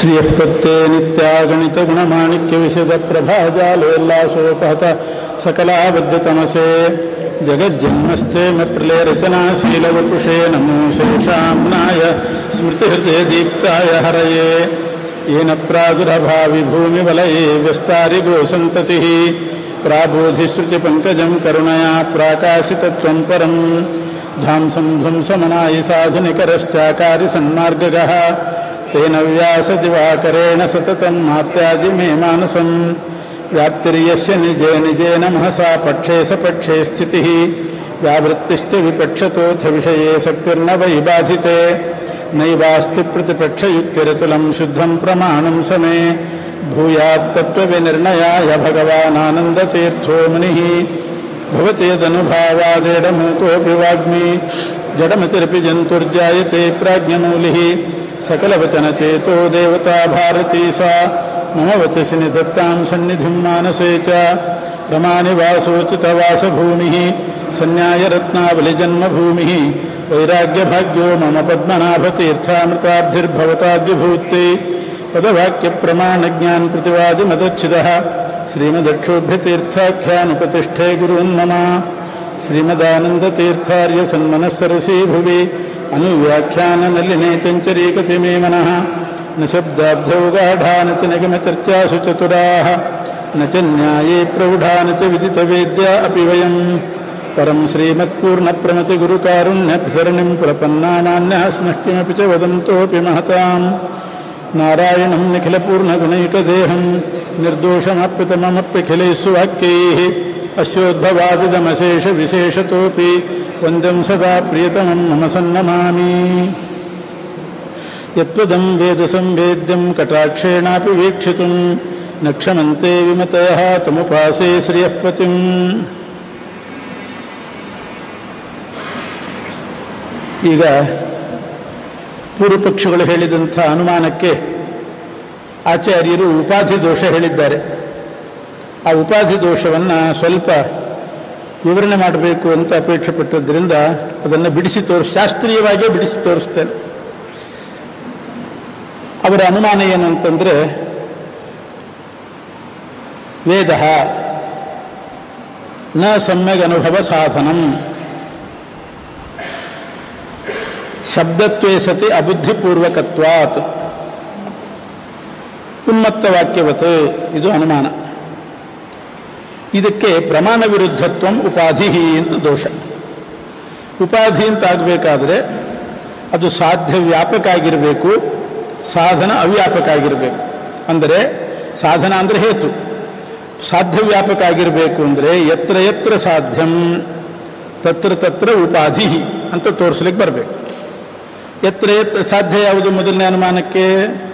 ಶ್ರೀಯಃಪತ್ತೇ नित्यागणितगुणमाणिक्यविशदप्रभाजालोल्लासोपहत सकलाबद्धतमसे जगज्जन्मस्थेम प्रलयरचनाशीलवपुषे नमो शेषाम्नाय स्मृतिहृदयदीप्ताय हरये येन प्रादुरभावि भूमिवलये व्यस्तारिगोसन्ततिः प्राबोधिश्रुतिपङ्कजं करुणया प्राकाशितत्वं परं ध्वांसं ध्वंसमनायि साधुनिकरश्चाकारि सन्मार्गगः तेन व्यासदिवाकरेण सततं मात्याजि मे मानसं व्याप्तिर्यस्य निजे निजेन महसा पक्षे सपक्षे स्थितिः व्यावृत्तिश्च विपक्षतोऽथ विषये शक्तिर्न वै बाधिते नैवास्ति प्रतिपक्षयुक्तिरतुलं शुद्धं प्रमाणं समे भूयात्तत्त्वविनिर्णयाय भगवानानन्दतीर्थो मुनिः भवति यदनुभावादेडमूकोऽपि वाग्मी जडमतिरपि जन्तुर्जायते प्राज्ञमूलिः सकलवचनचेतो देवता भारती सा मम वचसि निधत्तां सन्निधिं मानसे च रमानिवासोचितवासभूमिः सन्न्यायरत्नावलिजन्मभूमिः वैराग्यभाग्यो मम पद्मनाभतीर्थामृताब्धिर्भवताद्विभूत्यै पदवाक्यप्रमाणज्ञानप्रतिवादिमदच्छिदः श्रीमदक्षोभ्यतीर्थाख्यानुपतिष्ठे गुरून्मम श्रीमदानन्दतीर्थार्यसन्मनःसरसी भुवि अनुव्याख्याननलिने चञ्चरीकति मे मनः न शब्दाब्धौ गाढा न च निगमचर्चासु चतुराः न च न्याये प्रौढा न च विदितवेद्या अपि वयम् परं श्रीमत्पूर्णप्रमतिगुरुकारुण्यसरणिं प्रपन्नानान्यः स्मष्टिमपि च वदन्तोऽपि महताम् नारायणं निखिलपूर्णगुणैकदेहं निर्दोषमप्यतममप्यखिलैः सुवाक्यैः अस्योद्भवादिदमशेषविशेषतोऽपि वन्द्यं सदा प्रियतमं मम सन्नमामि यत्पदं वेदसंवेद्यं कटाक्षेणापि वीक्षितुं न क्षमन्ते विमतयः तमुपासे श्रियःपतिम् ಈಗ ಪೂರ್ವಪಕ್ಷಗಳು ಹೇಳಿದಂಥ ಅನುಮಾನಕ್ಕೆ ಆಚಾರ್ಯರು ಉಪಾಧಿ ದೋಷ ಹೇಳಿದ್ದಾರೆ ಆ ಉಪಾಧಿ ದೋಷವನ್ನು ಸ್ವಲ್ಪ ವಿವರಣೆ ಮಾಡಬೇಕು ಅಂತ ಅಪೇಕ್ಷೆ ಪಟ್ಟದ್ದರಿಂದ ಅದನ್ನು ಬಿಡಿಸಿ ತೋರಿಸ್ ಶಾಸ್ತ್ರೀಯವಾಗಿಯೇ ಬಿಡಿಸಿ ತೋರಿಸ್ತೇನೆ ಅವರ ಅನುಮಾನ ಏನಂತಂದರೆ ವೇದ ನ ಸಮ್ಯಗ್ ಅನುಭವ ಸಾಧನಂ ಶಬ್ದತ್ವೇ ಸತಿ ಅಬುದ್ಧಿಪೂರ್ವಕತ್ವಾತ್ ಉನ್ಮತ್ತ ವಾಕ್ಯವತ್ ಇದು ಅನುಮಾನ ಇದಕ್ಕೆ ಪ್ರಮಾಣ ವಿರುದ್ಧತ್ವ ಉಪಾಧಿ ಅಂತ ದೋಷ ಉಪಾಧಿ ಅಂತ ಆಗಬೇಕಾದ್ರೆ ಅದು ಸಾಧ್ಯ ವ್ಯಾಪಕ ಆಗಿರಬೇಕು ಸಾಧನ ಅವ್ಯಾಪಕ ಆಗಿರಬೇಕು ಅಂದರೆ ಸಾಧನ ಅಂದರೆ ಹೇತು ಸಾಧ್ಯ ವ್ಯಾಪಕ ಆಗಿರಬೇಕು ಅಂದರೆ ಎತ್ರ ಎತ್ರ ಸಾಧ್ಯಂ ತತ್ರ ತತ್ರ ಉಪಾಧಿ ಅಂತ ತೋರಿಸ್ಲಿಕ್ಕೆ ಬರಬೇಕು ಎತ್ರ ಎತ್ರ ಸಾಧ್ಯ ಯಾವುದು ಮೊದಲನೇ ಅನುಮಾನಕ್ಕೆ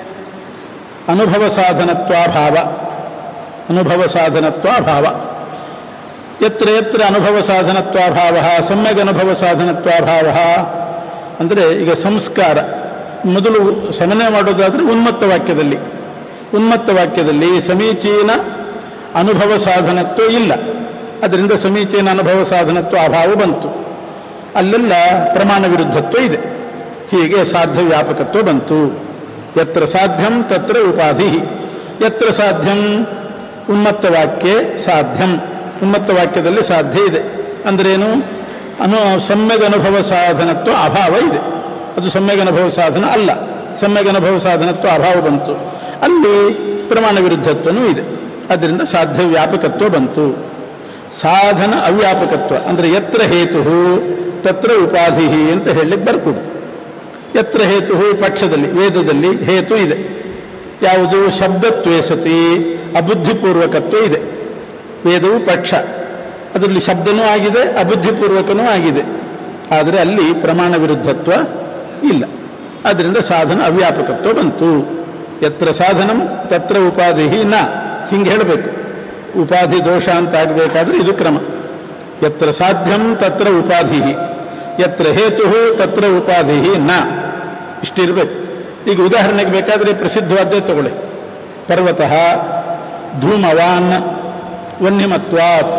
ಅನುಭವ ಸಾಧನತ್ವಾಭಾವ ಅನುಭವ ಸಾಧನತ್ವಾಭಾವ ಎತ್ರ ಎತ್ರ ಅನುಭವ ಸಾಧನತ್ವಾಭಾವ ಸಮ್ಯಗ್ ಅನುಭವ ಸಾಧನತ್ವಾಭಾವ ಅಂದರೆ ಈಗ ಸಂಸ್ಕಾರ ಮೊದಲು ಸಮನ್ವಯ ಮಾಡೋದಾದರೆ ಉನ್ಮತ್ತ ವಾಕ್ಯದಲ್ಲಿ ಉನ್ಮತ್ತ ವಾಕ್ಯದಲ್ಲಿ ಸಮೀಚೀನ ಅನುಭವ ಸಾಧನತ್ವ ಇಲ್ಲ ಅದರಿಂದ ಸಮೀಚೀನ ಅನುಭವ ಸಾಧನತ್ವ ಅಭಾವ ಬಂತು ಅಲ್ಲೆಲ್ಲ ಪ್ರಮಾಣ ವಿರುದ್ಧತ್ವ ಇದೆ ಹೀಗೆ ಸಾಧ್ಯ ವ್ಯಾಪಕತ್ವ ಬಂತು ಎತ್ರ ಸಾಧ್ಯಂ ತತ್ರ ಉಪಾಧಿ ಎತ್ರ ಸಾಧ್ಯಂ ಉನ್ಮತ್ತ ವಾಕ್ಯೆ ಸಾಧ್ಯಂ ಉನ್ಮತ್ತ ವಾಕ್ಯದಲ್ಲಿ ಸಾಧ್ಯ ಇದೆ ಅಂದ್ರೇನು ಅನು ಸಮ್ಯಗ್ ಅನುಭವ ಸಾಧನತ್ವ ಅಭಾವ ಇದೆ ಅದು ಸಮ್ಯಗ್ ಅನುಭವ ಸಾಧನ ಅಲ್ಲ ಸಮ್ಯಗ್ ಅನುಭವ ಸಾಧನತ್ವ ಅಭಾವ ಬಂತು ಅಲ್ಲಿ ಪ್ರಮಾಣ ವಿರುದ್ಧತ್ವನೂ ಇದೆ ಅದರಿಂದ ಸಾಧ್ಯ ವ್ಯಾಪಕತ್ವ ಬಂತು ಸಾಧನ ಅವ್ಯಾಪಕತ್ವ ಅಂದರೆ ಎತ್ರ ಹೇತು ತತ್ರ ಉಪಾಧಿ ಅಂತ ಹೇಳಲಿಕ್ಕೆ ಬರ್ಕೊಡ್ತು ಎತ್ರ ಹೇತು ಪಕ್ಷದಲ್ಲಿ ವೇದದಲ್ಲಿ ಹೇತು ಇದೆ ಯಾವುದು ಶಬ್ದತ್ವೇ ಸತಿ ಅಬುದ್ಧಿಪೂರ್ವಕತ್ವ ಇದೆ ವೇದವು ಪಕ್ಷ ಅದರಲ್ಲಿ ಶಬ್ದನೂ ಆಗಿದೆ ಅಬುದ್ಧಿಪೂರ್ವಕನೂ ಆಗಿದೆ ಆದರೆ ಅಲ್ಲಿ ಪ್ರಮಾಣ ವಿರುದ್ಧತ್ವ ಇಲ್ಲ ಆದ್ದರಿಂದ ಸಾಧನ ಅವ್ಯಾಪಕತ್ವ ಬಂತು ಎತ್ರ ಸಾಧನಂ ತತ್ರ ಉಪಾಧಿ ನ ಹಿಂಗೆ ಹೇಳಬೇಕು ಉಪಾಧಿ ದೋಷ ಅಂತ ಆಗಬೇಕಾದ್ರೆ ಇದು ಕ್ರಮ ಎತ್ರ ಸಾಧ್ಯಂ ತತ್ರ ಉಪಾಧಿ ಎತ್ರ ಹೇತು ತತ್ರ ಉಪಾಧಿ ನ ಇಷ್ಟಿರಬೇಕು ಈಗ ಉದಾಹರಣೆಗೆ ಬೇಕಾದರೆ ಪ್ರಸಿದ್ಧವಾದ್ದೇ ತಗೊಳ್ಳಿ ಪರ್ವತಃ ಧೂಮವಾನ್ ವನ್ಯಮತ್ವಾತ್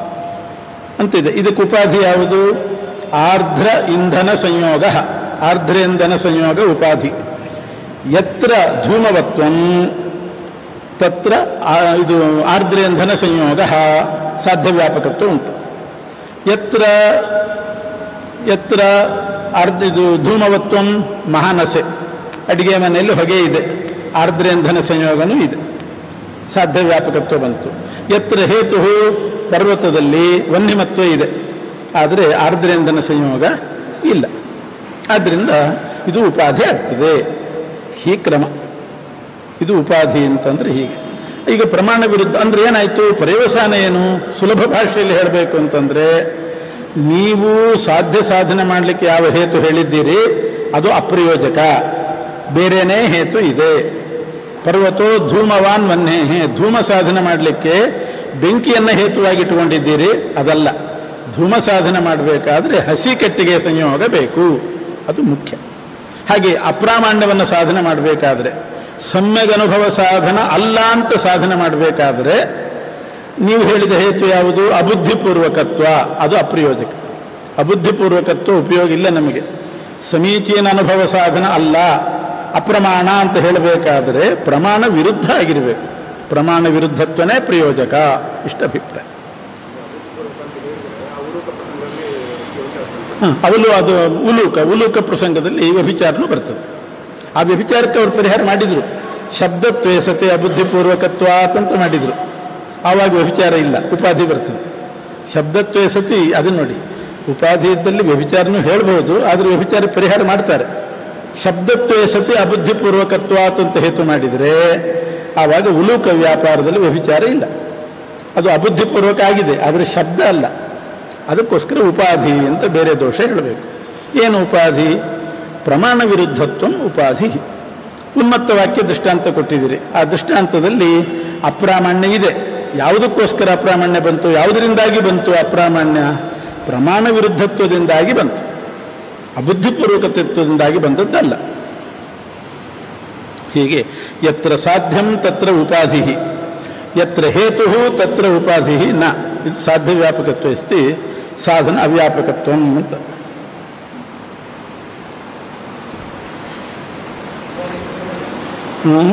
ಅಂತಿದೆ ಇದಕ್ಕೆ ಉಪಾಧಿ ಯಾವುದು ಆರ್ಧ್ರ ಇಂಧನ ಸಂಯೋಗ ಆರ್ಧ್ರ ಇಂಧನ ಸಂಯೋಗ ಉಪಾಧಿ ಯತ್ರ ಧೂಮವತ್ವಂ ತತ್ರ ಆ- ಇದು ಆರ್ದ್ರೇಂಧನ ಸಂಯೋಗ ಸಾಧ್ಯ ವ್ಯಾಪಕತ್ವ ಉಂಟು ಯತ್ರ ಯತ್ರ ಅರ್ಧ ಇದು ಧೂಮವತ್ವಂ ಮಹಾನಸೆ ಅಡಿಗೆ ಮನೆಯಲ್ಲಿ ಹೊಗೆ ಇದೆ ಆರ್ದ್ರೇಂಧನ ಸಂಯೋಗನೂ ಇದೆ ಸಾಧ್ಯ ವ್ಯಾಪಕತ್ವ ಬಂತು ಯತ್ರ ಹೇತು ಪರ್ವತದಲ್ಲಿ ವನ್ಯಮತ್ವ ಇದೆ ಆದರೆ ಆರ್ದ್ರೇಂಧನ ಸಂಯೋಗ ಇಲ್ಲ ಆದ್ದರಿಂದ ಇದು ಉಪಾಧಿ ಆಗ್ತದೆ ಈ ಕ್ರಮ ಇದು ಉಪಾಧಿ ಅಂತಂದ್ರೆ ಹೀಗೆ ಈಗ ಪ್ರಮಾಣ ವಿರುದ್ಧ ಅಂದ್ರೆ ಏನಾಯ್ತು ಪರ್ಯವಸಾನ ಏನು ಸುಲಭ ಭಾಷೆಯಲ್ಲಿ ಹೇಳಬೇಕು ಅಂತಂದ್ರೆ ನೀವು ಸಾಧ್ಯ ಸಾಧನೆ ಮಾಡಲಿಕ್ಕೆ ಯಾವ ಹೇತು ಹೇಳಿದ್ದೀರಿ ಅದು ಅಪ್ರಯೋಜಕ ಬೇರೆನೇ ಹೇತು ಇದೆ ಪರ್ವತೋ ಧೂಮವಾನ್ ವನ್ನೇ ಧೂಮ ಸಾಧನೆ ಮಾಡಲಿಕ್ಕೆ ಬೆಂಕಿಯನ್ನು ಹೇತುವಾಗಿಟ್ಟುಕೊಂಡಿದ್ದೀರಿ ಅದಲ್ಲ ಧೂಮ ಸಾಧನೆ ಮಾಡಬೇಕಾದ್ರೆ ಹಸಿ ಕಟ್ಟಿಗೆ ಸಂಯೋಗ ಬೇಕು ಅದು ಮುಖ್ಯ ಹಾಗೆ ಅಪ್ರಾಮಾಣ್ಯವನ್ನು ಸಾಧನೆ ಮಾಡಬೇಕಾದ್ರೆ ಸಮ್ಯಗ್ ಅನುಭವ ಸಾಧನ ಅಲ್ಲ ಅಂತ ಸಾಧನೆ ಮಾಡಬೇಕಾದ್ರೆ ನೀವು ಹೇಳಿದ ಹೇತು ಯಾವುದು ಅಬುದ್ಧಿಪೂರ್ವಕತ್ವ ಅದು ಅಪ್ರಯೋಜಕ ಅಬುದ್ಧಿಪೂರ್ವಕತ್ವ ಉಪಯೋಗ ಇಲ್ಲ ನಮಗೆ ಸಮೀಚೀನ ಅನುಭವ ಸಾಧನ ಅಲ್ಲ ಅಪ್ರಮಾಣ ಅಂತ ಹೇಳಬೇಕಾದ್ರೆ ಪ್ರಮಾಣ ವಿರುದ್ಧ ಆಗಿರಬೇಕು ಪ್ರಮಾಣ ವಿರುದ್ಧತ್ವನೇ ಪ್ರಯೋಜಕ ಇಷ್ಟ ಅಭಿಪ್ರಾಯ ಹ, ಅವಲು ಅದು ಉಲೂಕ ಉಲೂಕ ಪ್ರಸಂಗದಲ್ಲಿ ಈ ವ್ಯಭಿಚಾರನೂ ಬರ್ತದೆ ಆ ವ್ಯಭಿಚಾರಕ್ಕೆ ಅವರು ಪರಿಹಾರ ಮಾಡಿದರು ಶಬ್ದತ್ವೇಸತೆ ಅಬುದ್ಧಿಪೂರ್ವಕತ್ವ ಅಂತ ಮಾಡಿದರು ಆವಾಗ ವ್ಯಭಿಚಾರ ಇಲ್ಲ ಉಪಾಧಿ ಬರ್ತದೆ ಶಬ್ದತ್ವೇಸತಿ ಅದನ್ನು ನೋಡಿ ಉಪಾಧಿ ಇದ್ದಲ್ಲಿ ವ್ಯಭಿಚಾರನೂ ಹೇಳ್ಬೋದು ಆದರೆ ವ್ಯಭಿಚಾರ ಪರಿಹಾರ ಮಾಡ್ತಾರೆ ಶಬ್ದತ್ವೇಸತಿ ಅಬುದ್ಧಿಪೂರ್ವಕತ್ವ ಅಂತ ಹೇತು ಮಾಡಿದರೆ ಆವಾಗ ಉಲೂಕ ವ್ಯಾಪಾರದಲ್ಲಿ ವ್ಯಭಿಚಾರ ಇಲ್ಲ ಅದು ಅಬುದ್ಧಿಪೂರ್ವಕ ಆಗಿದೆ ಆದರೆ ಶಬ್ದ ಅಲ್ಲ ಅದಕ್ಕೋಸ್ಕರ ಉಪಾಧಿ ಅಂತ ಬೇರೆ ದೋಷ ಹೇಳಬೇಕು ಏನು ಉಪಾಧಿ ಪ್ರಮಾಣ ವಿರುದ್ಧತ್ವ ಉಪಾಧಿ ಉನ್ಮತ್ತ ವಾಕ್ಯ ದೃಷ್ಟಾಂತ ಕೊಟ್ಟಿದ್ದೀರಿ ಆ ದೃಷ್ಟಾಂತದಲ್ಲಿ ಅಪ್ರಾಮಾಣ್ಯ ಇದೆ ಯಾವುದಕ್ಕೋಸ್ಕರ ಅಪ್ರಾಮಾಣ್ಯ ಬಂತು ಯಾವುದರಿಂದಾಗಿ ಬಂತು ಅಪ್ರಾಮಾಣ್ಯ ಪ್ರಮಾಣ ವಿರುದ್ಧತ್ವದಿಂದಾಗಿ ಬಂತು ಅಬುದ್ಧಿಪೂರ್ವಕತ್ವದಿಂದಾಗಿ ಬಂದದ್ದಲ್ಲ ಹೀಗೆ ಯತ್ರ ಸಾಧ್ಯಂ ತತ್ರ ಉಪಾಧಿ ಯತ್ರ ಹೇತು ತತ್ರ ಉಪಾಧಿ ನ ಇದು ಸಾಧ್ಯ ವ್ಯಾಪಕತ್ವ ಅಸ್ತಿ ಸಾಧನ ಅವ್ಯಾಪಕತ್ವ ಅಂತ ಹ್ಮ್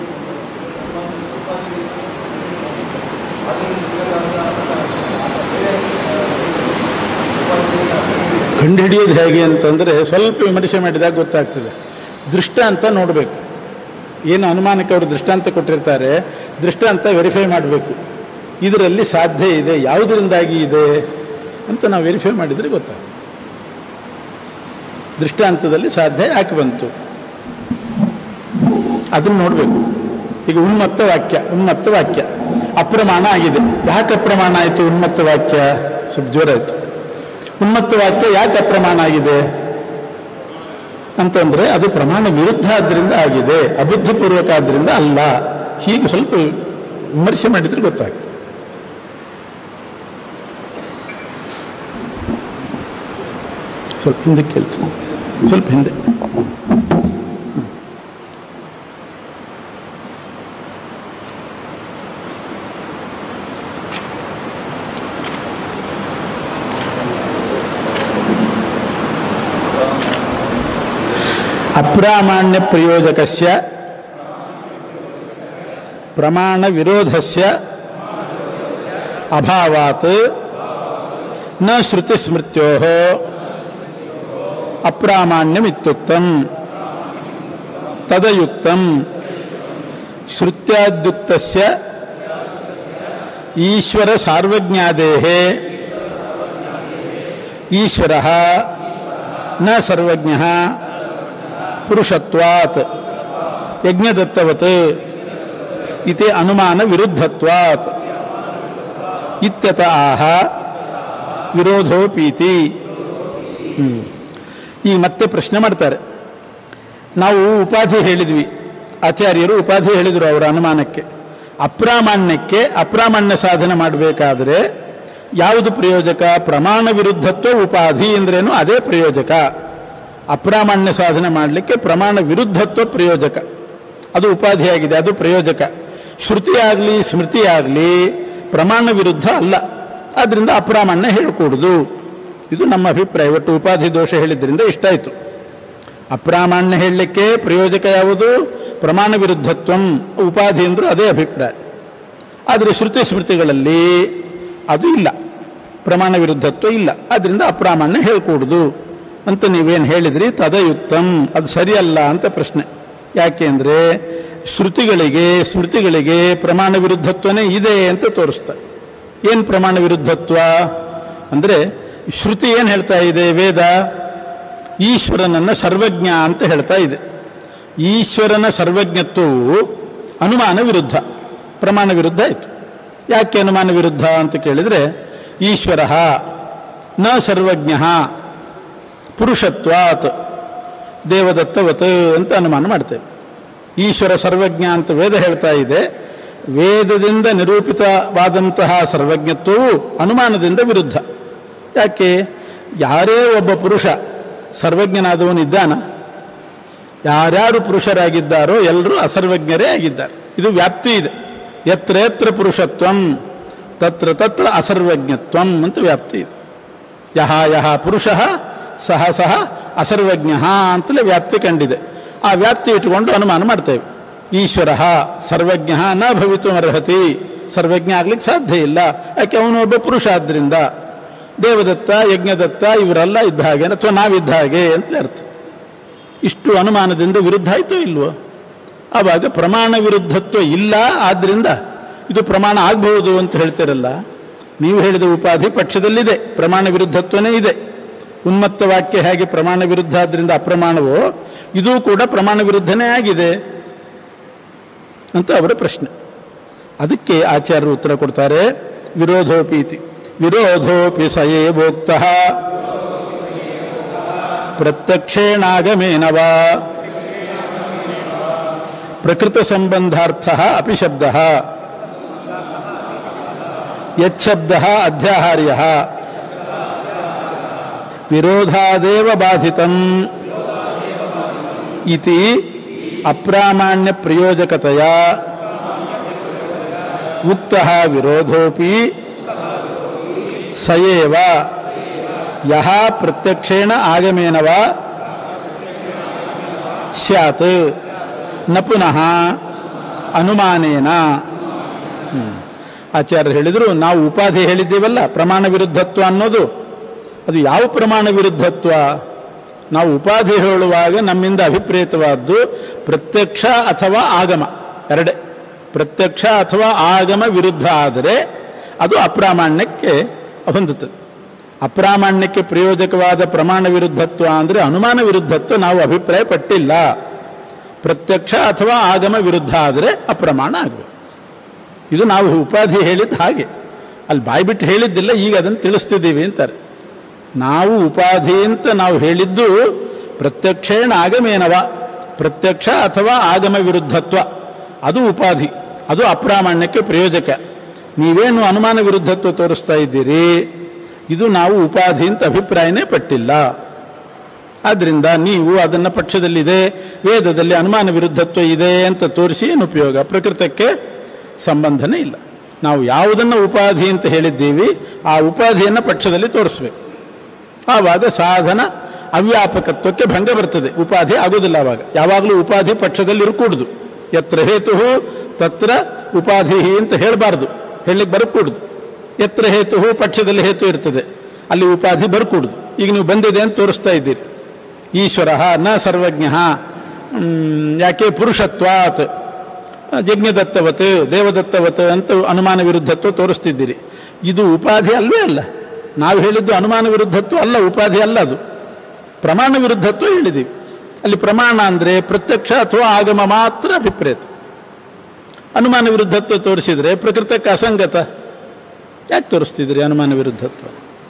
ಕಂಡುಹಿಡಿಯೋದು ಹೇಗೆ ಅಂತಂದರೆ ಸ್ವಲ್ಪ ವಿಮರ್ಶೆ ಮಾಡಿದಾಗ ಗೊತ್ತಾಗ್ತದೆ ದೃಷ್ಟಾಂತ ನೋಡಬೇಕು ಏನು ಅನುಮಾನಕ್ಕೆ ಅವರು ದೃಷ್ಟಾಂತ ಕೊಟ್ಟಿರ್ತಾರೆ ದೃಷ್ಟಾಂತ ವೆರಿಫೈ ಮಾಡಬೇಕು ಇದರಲ್ಲಿ ಸಾಧ್ಯ ಇದೆ ಯಾವುದರಿಂದಾಗಿ ಇದೆ ಅಂತ ನಾವು ವೆರಿಫೈ ಮಾಡಿದರೆ ಗೊತ್ತಾಗ್ತದೆ ದೃಷ್ಟಾಂತದಲ್ಲಿ ಸಾಧ್ಯ ಯಾಕೆ ಬಂತು ಅದನ್ನು ನೋಡಬೇಕು ಈಗ ಉನ್ಮತ್ತ ವಾಕ್ಯ ಉನ್ಮತ್ತ ವಾಕ್ಯ ಅಪ್ರಮಾಣ ಆಗಿದೆ ಯಾಕೆ ಅಪ್ರಮಾಣ ಆಯಿತು ಉನ್ಮತ್ತ ವಾಕ್ಯ ಸ್ವಲ್ಪ ಜೋರ ಆಯಿತು ಉನ್ಮತ್ತ ವಾಕ್ಯ ಯಾಕೆ ಅಪ್ರಮಾಣ ಆಗಿದೆ ಅಂತಂದ್ರೆ ಅದು ಪ್ರಮಾಣ ವಿರುದ್ಧ ಆದ್ರಿಂದ ಆಗಿದೆ ಅಬುದ್ಧಿಪೂರ್ವಕ ಆದ್ರಿಂದ ಅಲ್ಲ ಹೀಗೆ ಸ್ವಲ್ಪ ವಿಮರ್ಶೆ ಮಾಡಿದ್ರೆ ಗೊತ್ತಾಗ್ತದೆ ಸ್ವಲ್ಪ ಹಿಂದೆ ಕೇಳ್ತೀನಿ ಸ್ವಲ್ಪ ಹಿಂದೆ ಅಪ್ರಾಮಾಣ್ಯ ಪ್ರಯೋಜಕಸ್ಯ ಪ್ರಮಾಣ ವಿರೋಧಸ್ಯ ಅಭಾವಾತ್ ನ ಶ್ರುತಿ ಸ್ಮೃತ್ಯೋ ಅಪ್ರಾಮಾಣ್ಯಮಿತ್ಯುಕ್ತಂ ತದಯುಕ್ತಂ ಶ್ರುತ್ಯಾದ್ಯುಕ್ತಸ್ಯ ಈಶ್ವರ ಸಾರ್ವಜ್ಞಾದೇಹ ಈಶ್ವರ ನ ಸರ್ವಜ್ಞ ಪುರುಷತ್ವಾತ್ ಯಜ್ಞದತ್ತವತ್ ಇತಿ ಅನುಮಾನ ವಿರುದ್ಧತ್ವಾತ್ ಇತ್ಯತ ಆಹ ವಿರೋಧೋಪೀತಿ ಹ್ಮ್. ಈಗ ಮತ್ತೆ ಪ್ರಶ್ನೆ ಮಾಡ್ತಾರೆ ನಾವು ಉಪಾಧಿ ಹೇಳಿದ್ವಿ ಆಚಾರ್ಯರು ಉಪಾಧಿ ಹೇಳಿದರು ಅವರ ಅನುಮಾನಕ್ಕೆ ಅಪ್ರಾಮಾಣ್ಯಕ್ಕೆ ಅಪ್ರಾಮಾಣ್ಯ ಸಾಧನೆ ಮಾಡಬೇಕಾದ್ರೆ ಯಾವುದು ಪ್ರಯೋಜಕ ಪ್ರಮಾಣ ವಿರುದ್ಧತ್ವ ಉಪಾಧಿ ಅಂದ್ರೇನು ಅದೇ ಪ್ರಯೋಜಕ ಅಪ್ರಾಮಾಣ್ಯ ಸಾಧನೆ ಮಾಡಲಿಕ್ಕೆ ಪ್ರಮಾಣ ವಿರುದ್ಧತ್ವ ಪ್ರಯೋಜಕ ಅದು ಉಪಾಧಿಯಾಗಿದೆ ಅದು ಪ್ರಯೋಜಕ ಶ್ರುತಿಯಾಗಲಿ ಸ್ಮೃತಿಯಾಗಲಿ ಪ್ರಮಾಣ ವಿರುದ್ಧ ಅಲ್ಲ ಆದ್ದರಿಂದ ಅಪ್ರಾಮಾಣ್ಯ ಹೇಳ್ಕೊಡುದು ಇದು ನಮ್ಮ ಅಭಿಪ್ರಾಯ ಒಟ್ಟು ಉಪಾಧಿ ದೋಷ ಹೇಳಿದ್ರಿಂದ ಇಷ್ಟಾಯಿತು ಅಪ್ರಾಮಾಣ್ಯ ಹೇಳಲಿಕ್ಕೆ ಪ್ರಯೋಜಕ ಯಾವುದು ಪ್ರಮಾಣ ವಿರುದ್ಧತ್ವಂ ಉಪಾಧಿ ಅಂದರೂ ಅದೇ ಅಭಿಪ್ರಾಯ ಆದರೆ ಶ್ರುತಿ ಸ್ಮೃತಿಗಳಲ್ಲಿ ಅದು ಇಲ್ಲ ಪ್ರಮಾಣ ವಿರುದ್ಧತ್ವ ಇಲ್ಲ ಅದರಿಂದ ಅಪ್ರಾಮಾಣ್ಯ ಹೇಳ್ಕೂಡುದು ಅಂತ ನೀವೇನು ಹೇಳಿದ್ರಿ ತದಯುಕ್ತಂ ಅದು ಸರಿಯಲ್ಲ ಅಂತ ಪ್ರಶ್ನೆ ಯಾಕೆ ಅಂದರೆ ಶ್ರುತಿಗಳಿಗೆ ಸ್ಮೃತಿಗಳಿಗೆ ಪ್ರಮಾಣ ವಿರುದ್ಧತ್ವನೇ ಇದೆ ಅಂತ ತೋರಿಸ್ತಾರೆ ಏನು ಪ್ರಮಾಣ ವಿರುದ್ಧತ್ವ ಅಂದರೆ ಶ್ರುತಿ ಏನು ಹೇಳ್ತಾ ಇದೆ ವೇದ ಈಶ್ವರನನ್ನು ಸರ್ವಜ್ಞ ಅಂತ ಹೇಳ್ತಾ ಇದೆ ಈಶ್ವರನ ಸರ್ವಜ್ಞತ್ವವು ಅನುಮಾನ ವಿರುದ್ಧ ಪ್ರಮಾಣ ವಿರುದ್ಧ ಆಯಿತು ಯಾಕೆ ಅನುಮಾನ ವಿರುದ್ಧ ಅಂತ ಕೇಳಿದರೆ ಈಶ್ವರ ನ ಸರ್ವಜ್ಞ ಪುರುಷತ್ವಾತ್ ದೇವದತ್ತವತ್ ಅಂತ ಅನುಮಾನ ಮಾಡ್ತೇವೆ ಈಶ್ವರ ಸರ್ವಜ್ಞ ಅಂತ ವೇದ ಹೇಳ್ತಾ ಇದೆ ವೇದದಿಂದ ನಿರೂಪಿತವಾದಂತಹ ಸರ್ವಜ್ಞತ್ವವು ಅನುಮಾನದಿಂದ ವಿರುದ್ಧ ಯಾಕೆ ಯಾರೇ ಒಬ್ಬ ಪುರುಷ ಸರ್ವಜ್ಞನಾದವನಿದ್ದಾನ ಯಾರ್ಯಾರು ಪುರುಷರಾಗಿದ್ದಾರೋ ಎಲ್ಲರೂ ಅಸರ್ವಜ್ಞರೇ ಆಗಿದ್ದಾರೆ ಇದು ವ್ಯಾಪ್ತಿ ಇದೆ ಎತ್ರ ಎತ್ರ ಪುರುಷತ್ವಂ ತತ್ರ ತತ್ರ ಅಸರ್ವಜ್ಞತ್ವಂ ಅಂತ ವ್ಯಾಪ್ತಿ ಇದೆ ಯಹ ಯಹ ಪುರುಷ ಸಹ ಸಹ ಅಸರ್ವಜ್ಞ ಅಂತಲೇ ವ್ಯಾಪ್ತಿ ಕಂಡಿದೆ ಆ ವ್ಯಾಪ್ತಿ ಇಟ್ಟುಕೊಂಡು ಅನುಮಾನ ಮಾಡ್ತೇವೆ ಈಶ್ವರ ಸರ್ವಜ್ಞ ನ ಭವಿತು ಅರ್ಹತಿ ಸರ್ವಜ್ಞ ಆಗ್ಲಿಕ್ಕೆ ಸಾಧ್ಯ ಇಲ್ಲ ಯಾಕೆ ಅವನು ಒಬ್ಬ ಪುರುಷ ಆದ್ರಿಂದ ದೇವದತ್ತ ಯಜ್ಞದತ್ತ ಇವರೆಲ್ಲ ಇದ್ದ ಹಾಗೆ ಅಥವಾ ನಾವಿದ್ದ ಹಾಗೆ ಅಂತಲೇ ಅರ್ಥ ಇಷ್ಟು ಅನುಮಾನದಿಂದ ವಿರುದ್ಧ ಆಯಿತೋ ಇಲ್ವೋ ಆವಾಗ ಪ್ರಮಾಣ ವಿರುದ್ಧತ್ವ ಇಲ್ಲ ಆದ್ರಿಂದ ಇದು ಪ್ರಮಾಣ ಆಗಬಹುದು ಅಂತ ಹೇಳ್ತಿರಲ್ಲ ನೀವು ಹೇಳಿದ ಉಪಾಧಿ ಪಕ್ಷದಲ್ಲಿದೆ ಪ್ರಮಾಣ ವಿರುದ್ಧತ್ವನೇ ಇದೆ ಉನ್ಮತ್ತ ವಾಕ್ಯ ಹೇಗೆ ಪ್ರಮಾಣ ವಿರುದ್ಧ ಆದ್ರಿಂದ ಅಪ್ರಮಾಣವೋ ಇದು ಕೂಡ ಪ್ರಮಾಣ ವಿರುದ್ಧನೇ ಆಗಿದೆ ಅಂತ ಅವರ ಪ್ರಶ್ನೆ ಅದಕ್ಕೆ ಆಚಾರ್ಯರು ಉತ್ತರ ಕೊಡ್ತಾರೆ ವಿರೋಧೋಪೀತಿ ವಿರೋಧೋಪಿ ಸಯೇ ಭೋಕ್ತಃ ಪ್ರತ್ಯಕ್ಷೇಣಾಗಮೇನ ವಾ ಪ್ರಕೃತ ಸಂಬಂಧಾರ್ಥ ಅಪಿ ಶಬ್ದ ಯಚ್ಛಬ್ದ ಅಧ್ಯಾಹಾರ್ಯ ವಿರೋಧಾದೇವ ಬಾಧಿತಂ ಇತಿ ಅಪ್ರಾಮಾಣ್ಯ ಪ್ರಯೋಜಕತೆಯ ಉಕ್ತಃ ವಿರೋಧೋಪಿ ಸಯೇವ ಯಹ ಪ್ರತ್ಯಕ್ಷೇಣ ಆಗಮೇನ ವಾ ಸ್ಯಾತ್ ನ ಪುನಃ ಅನುಮಾನೇನ ಹ್ಮ್. ಆಚಾರ್ಯರು ಹೇಳಿದರು ನಾವು ಉಪಾಧಿ ಹೇಳಿದ್ದೀವಲ್ಲ ಪ್ರಮಾಣ ವಿರುದ್ಧತ್ವ ಅನ್ನೋದು ಅದು ಯಾವ ಪ್ರಮಾಣ ವಿರುದ್ಧತ್ವ ನಾವು ಉಪಾಧಿ ಹೇಳುವಾಗ ನಮ್ಮಿಂದ ಅಭಿಪ್ರೇತವಾದ್ದು ಪ್ರತ್ಯಕ್ಷ ಅಥವಾ ಆಗಮ ಎರಡೇ ಪ್ರತ್ಯಕ್ಷ ಅಥವಾ ಆಗಮ ವಿರುದ್ಧ ಆದರೆ ಅದು ಅಪ್ರಾಮಾಣ್ಯಕ್ಕೆ ಹೊಂದುತ್ತದೆ ಅಪ್ರಾಮಾಣ್ಯಕ್ಕೆ ಪ್ರಯೋಜಕವಾದ ಪ್ರಮಾಣ ವಿರುದ್ಧತ್ವ ಅಂದರೆ ಅನುಮಾನ ವಿರುದ್ಧತ್ವ ನಾವು ಅಭಿಪ್ರಾಯ ಪಟ್ಟಿಲ್ಲ ಪ್ರತ್ಯಕ್ಷ ಅಥವಾ ಆಗಮ ವಿರುದ್ಧ ಆದರೆ ಅಪ್ರಮಾಣ ಆಗಬೇಕು ಇದು ನಾವು ಉಪಾಧಿ ಹೇಳಿದ್ದು ಹಾಗೆ ಅಲ್ಲಿ ಬಾಯ್ಬಿಟ್ಟು ಹೇಳಿದ್ದಿಲ್ಲ ಈಗ ಅದನ್ನು ತಿಳಿಸ್ತಿದ್ದೀವಿ ಅಂತಾರೆ ನಾವು ಉಪಾಧಿ ಅಂತ ನಾವು ಹೇಳಿದ್ದು ಪ್ರತ್ಯಕ್ಷೇಣ ಆಗಮೇನವ ಪ್ರತ್ಯಕ್ಷ ಅಥವಾ ಆಗಮ ವಿರುದ್ಧತ್ವ ಅದು ಉಪಾಧಿ ಅದು ಅಪ್ರಾಮಾಣ್ಯಕ್ಕೆ ಪ್ರಯೋಜಕ ನೀವೇನು ಅನುಮಾನ ವಿರುದ್ಧತ್ವ ತೋರಿಸ್ತಾ ಇದ್ದೀರಿ ಇದು ನಾವು ಉಪಾಧಿ ಅಂತ ಅಭಿಪ್ರಾಯನೇ ಪಟ್ಟಿಲ್ಲ ಆದ್ದರಿಂದ ನೀವು ಅದನ್ನು ಪಕ್ಷದಲ್ಲಿದೆ ವೇದದಲ್ಲಿ ಅನುಮಾನ ವಿರುದ್ಧತ್ವ ಇದೆ ಅಂತ ತೋರಿಸಿ ಏನು ಉಪಯೋಗ ಪ್ರಕೃತಕ್ಕೆ ಸಂಬಂಧನೇ ಇಲ್ಲ ನಾವು ಯಾವುದನ್ನು ಉಪಾಧಿ ಅಂತ ಹೇಳಿದ್ದೀವಿ ಆ ಉಪಾಧಿಯನ್ನು ಪಕ್ಷದಲ್ಲಿ ತೋರಿಸ್ಬೇಕು ಆವಾಗ ಸಾಧನ ಅವ್ಯಾಪಕತ್ವಕ್ಕೆ ಭಂಗ ಬರ್ತದೆ ಉಪಾಧಿ ಆಗೋದಿಲ್ಲ ಆವಾಗ ಯಾವಾಗಲೂ ಉಪಾಧಿ ಪಕ್ಷದಲ್ಲಿ ಇರಕೂಡುದು ಎತ್ರ ಹೇತು ತತ್ರ ಉಪಾಧಿ ಅಂತ ಹೇಳಬಾರ್ದು ಹೇಳಲಿಕ್ಕೆ ಬರಕೂಡುದು ಎತ್ರ ಹೇತು ಪಕ್ಷದಲ್ಲಿ ಹೇತು ಇರ್ತದೆ ಅಲ್ಲಿ ಉಪಾಧಿ ಬರ್ಕೂಡುದು ಈಗ ನೀವು ಬಂದಿದೆ ಅಂತ ತೋರಿಸ್ತಾ ಇದ್ದೀರಿ ಈಶ್ವರ ನ ಸರ್ವಜ್ಞ ಯಾಕೆ ಪುರುಷತ್ವಾತ್ ಯಜ್ಞದತ್ತವತ್ ದೇವದತ್ತವತ್ ಅಂತ ಅನುಮಾನ ವಿರುದ್ಧತ್ವ ತೋರಿಸ್ತಿದ್ದೀರಿ ಇದು ಉಪಾಧಿ ಅಲ್ವೇ ಅಲ್ಲ ನಾವು ಹೇಳಿದ್ದು ಅನುಮಾನ ವಿರುದ್ಧತ್ವ ಅಲ್ಲ ಉಪಾಧಿ ಅಲ್ಲ ಅದು ಪ್ರಮಾಣ ವಿರುದ್ಧತ್ವ ಹೇಳಿದ್ದೀವಿ ಅಲ್ಲಿ ಪ್ರಮಾಣ ಅಂದರೆ ಪ್ರತ್ಯಕ್ಷ ಅಥವಾ ಆಗಮ ಮಾತ್ರ ಅಭಿಪ್ರೇತ ಅನುಮಾನ ವಿರುದ್ಧತ್ವ ತೋರಿಸಿದರೆ ಪ್ರಕೃತಕ್ಕೆ ಅಸಂಗತ ಯಾಕೆ ತೋರಿಸ್ತಿದ್ರಿ ಅನುಮಾನ ವಿರುದ್ಧತ್ವ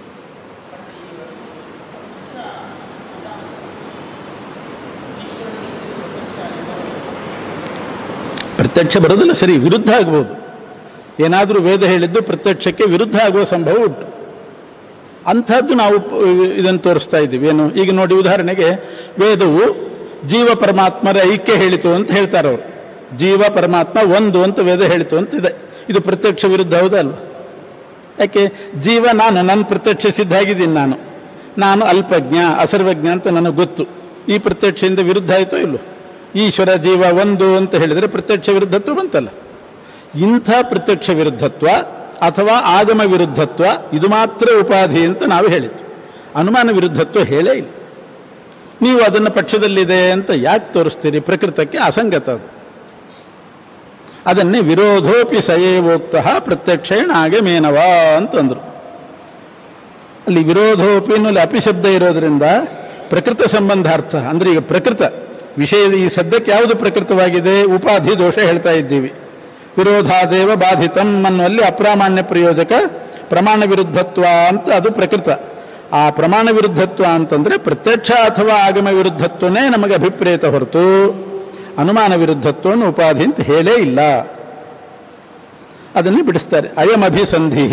ಪ್ರತ್ಯಕ್ಷ ಬರೋದಿಲ್ಲ ಸರಿ ವಿರುದ್ಧ ಆಗ್ಬೋದು ಏನಾದರೂ ವೇದ ಹೇಳಿದ್ದು ಪ್ರತ್ಯಕ್ಷಕ್ಕೆ ವಿರುದ್ಧ ಆಗುವ ಸಂಭವ ಉಂಟು ಅಂಥದ್ದು ನಾವು ಪ- ಇದನ್ನು ತೋರಿಸ್ತಾ ಇದ್ದೀವಿ ಏನು ಈಗ ನೋಡಿ ಉದಾಹರಣೆಗೆ ವೇದವು ಜೀವ ಪರಮಾತ್ಮರ ಐಕ್ಯ ಹೇಳಿತು ಅಂತ ಹೇಳ್ತಾರೆ ಅವರು ಜೀವ ಪರಮಾತ್ಮ ಒಂದು ಅಂತ ವೇದ ಹೇಳಿತು ಅಂತ ಇದೆ ಇದು ಪ್ರತ್ಯಕ್ಷ ವಿರುದ್ಧ ಹೌದಲ್ವ ಯಾಕೆ ಜೀವ ನಾನು ನನ್ನ ಪ್ರತ್ಯಕ್ಷ ಸಿದ್ಧಾಗಿದ್ದೀನಿ ನಾನು ನಾನು ಅಲ್ಪಜ್ಞ ಅಸರ್ವಜ್ಞ ಅಂತ ನನಗೆ ಗೊತ್ತು ಈ ಪ್ರತ್ಯಕ್ಷದಿಂದ ವಿರುದ್ಧ ಆಯಿತೋ ಇಲ್ಲೋ ಈಶ್ವರ ಜೀವ ಒಂದು ಅಂತ ಹೇಳಿದರೆ ಪ್ರತ್ಯಕ್ಷ ವಿರುದ್ಧತ್ವ ಬಂತಲ್ಲ ಇಂಥ ಪ್ರತ್ಯಕ್ಷ ವಿರುದ್ಧತ್ವ ಅಥವಾ ಆಗಮ ವಿರುದ್ಧತ್ವ ಇದು ಮಾತ್ರ ಉಪಾಧಿ ಅಂತ ನಾವು ಹೇಳಿದ್ದು ಅನುಮಾನ ವಿರುದ್ಧತ್ವ ಹೇಳೇ ಇಲ್ಲ ನೀವು ಅದನ್ನು ಪಕ್ಷದಲ್ಲಿದೆ ಅಂತ ಯಾಕೆ ತೋರಿಸ್ತೀರಿ ಪ್ರಕೃತಕ್ಕೆ ಅಸಂಗತ ಅದು ಅದನ್ನೇ ವಿರೋಧೋಪಿ ಸಯೇವೋಕ್ತ ಪ್ರತ್ಯಕ್ಷೇಣ ಆಗಮೇನವ ಅಂತಂದರು ಅಲ್ಲಿ ವಿರೋಧೋಪಿ ಅನ್ನೋಲ್ಲಿ ಅಪಿಶಬ್ದ ಇರೋದ್ರಿಂದ ಪ್ರಕೃತ ಸಂಬಂಧಾರ್ಥ ಅಂದರೆ ಈಗ ಪ್ರಕೃತ ವಿಷಯದ ಈ ಸದ್ಯಕ್ಕೆ ಯಾವುದು ಪ್ರಕೃತವಾಗಿದೆ ಉಪಾಧಿ ದೋಷ ಹೇಳ್ತಾ ಇದ್ದೀವಿ ವಿರೋಧಾದೇವ ಬಾಧಿತಂ ಅನ್ನುವಲ್ಲಿ ಅಪ್ರಾಮಾಣ್ಯ ಪ್ರಯೋಜಕ ಪ್ರಮಾಣ ವಿರುದ್ಧತ್ವ ಅಂತ ಅದು ಪ್ರಕೃತ ಆ ಪ್ರಮಾಣ ವಿರುದ್ಧತ್ವ ಅಂತಂದ್ರೆ ಪ್ರತ್ಯಕ್ಷ ಅಥವಾ ಆಗಮ ವಿರುದ್ಧತ್ವನೇ ನಮಗೆ ಅಭಿಪ್ರೇತ ಹೊರತು ಅನುಮಾನ ವಿರುದ್ಧತ್ವವನ್ನು ಉಪಾಧಿ ಅಂತ ಹೇಳೇ ಇಲ್ಲ ಅದನ್ನೇ ಬಿಡಿಸ್ತಾರೆ ಅಯಂ ಅಭಿಸಂಧಿ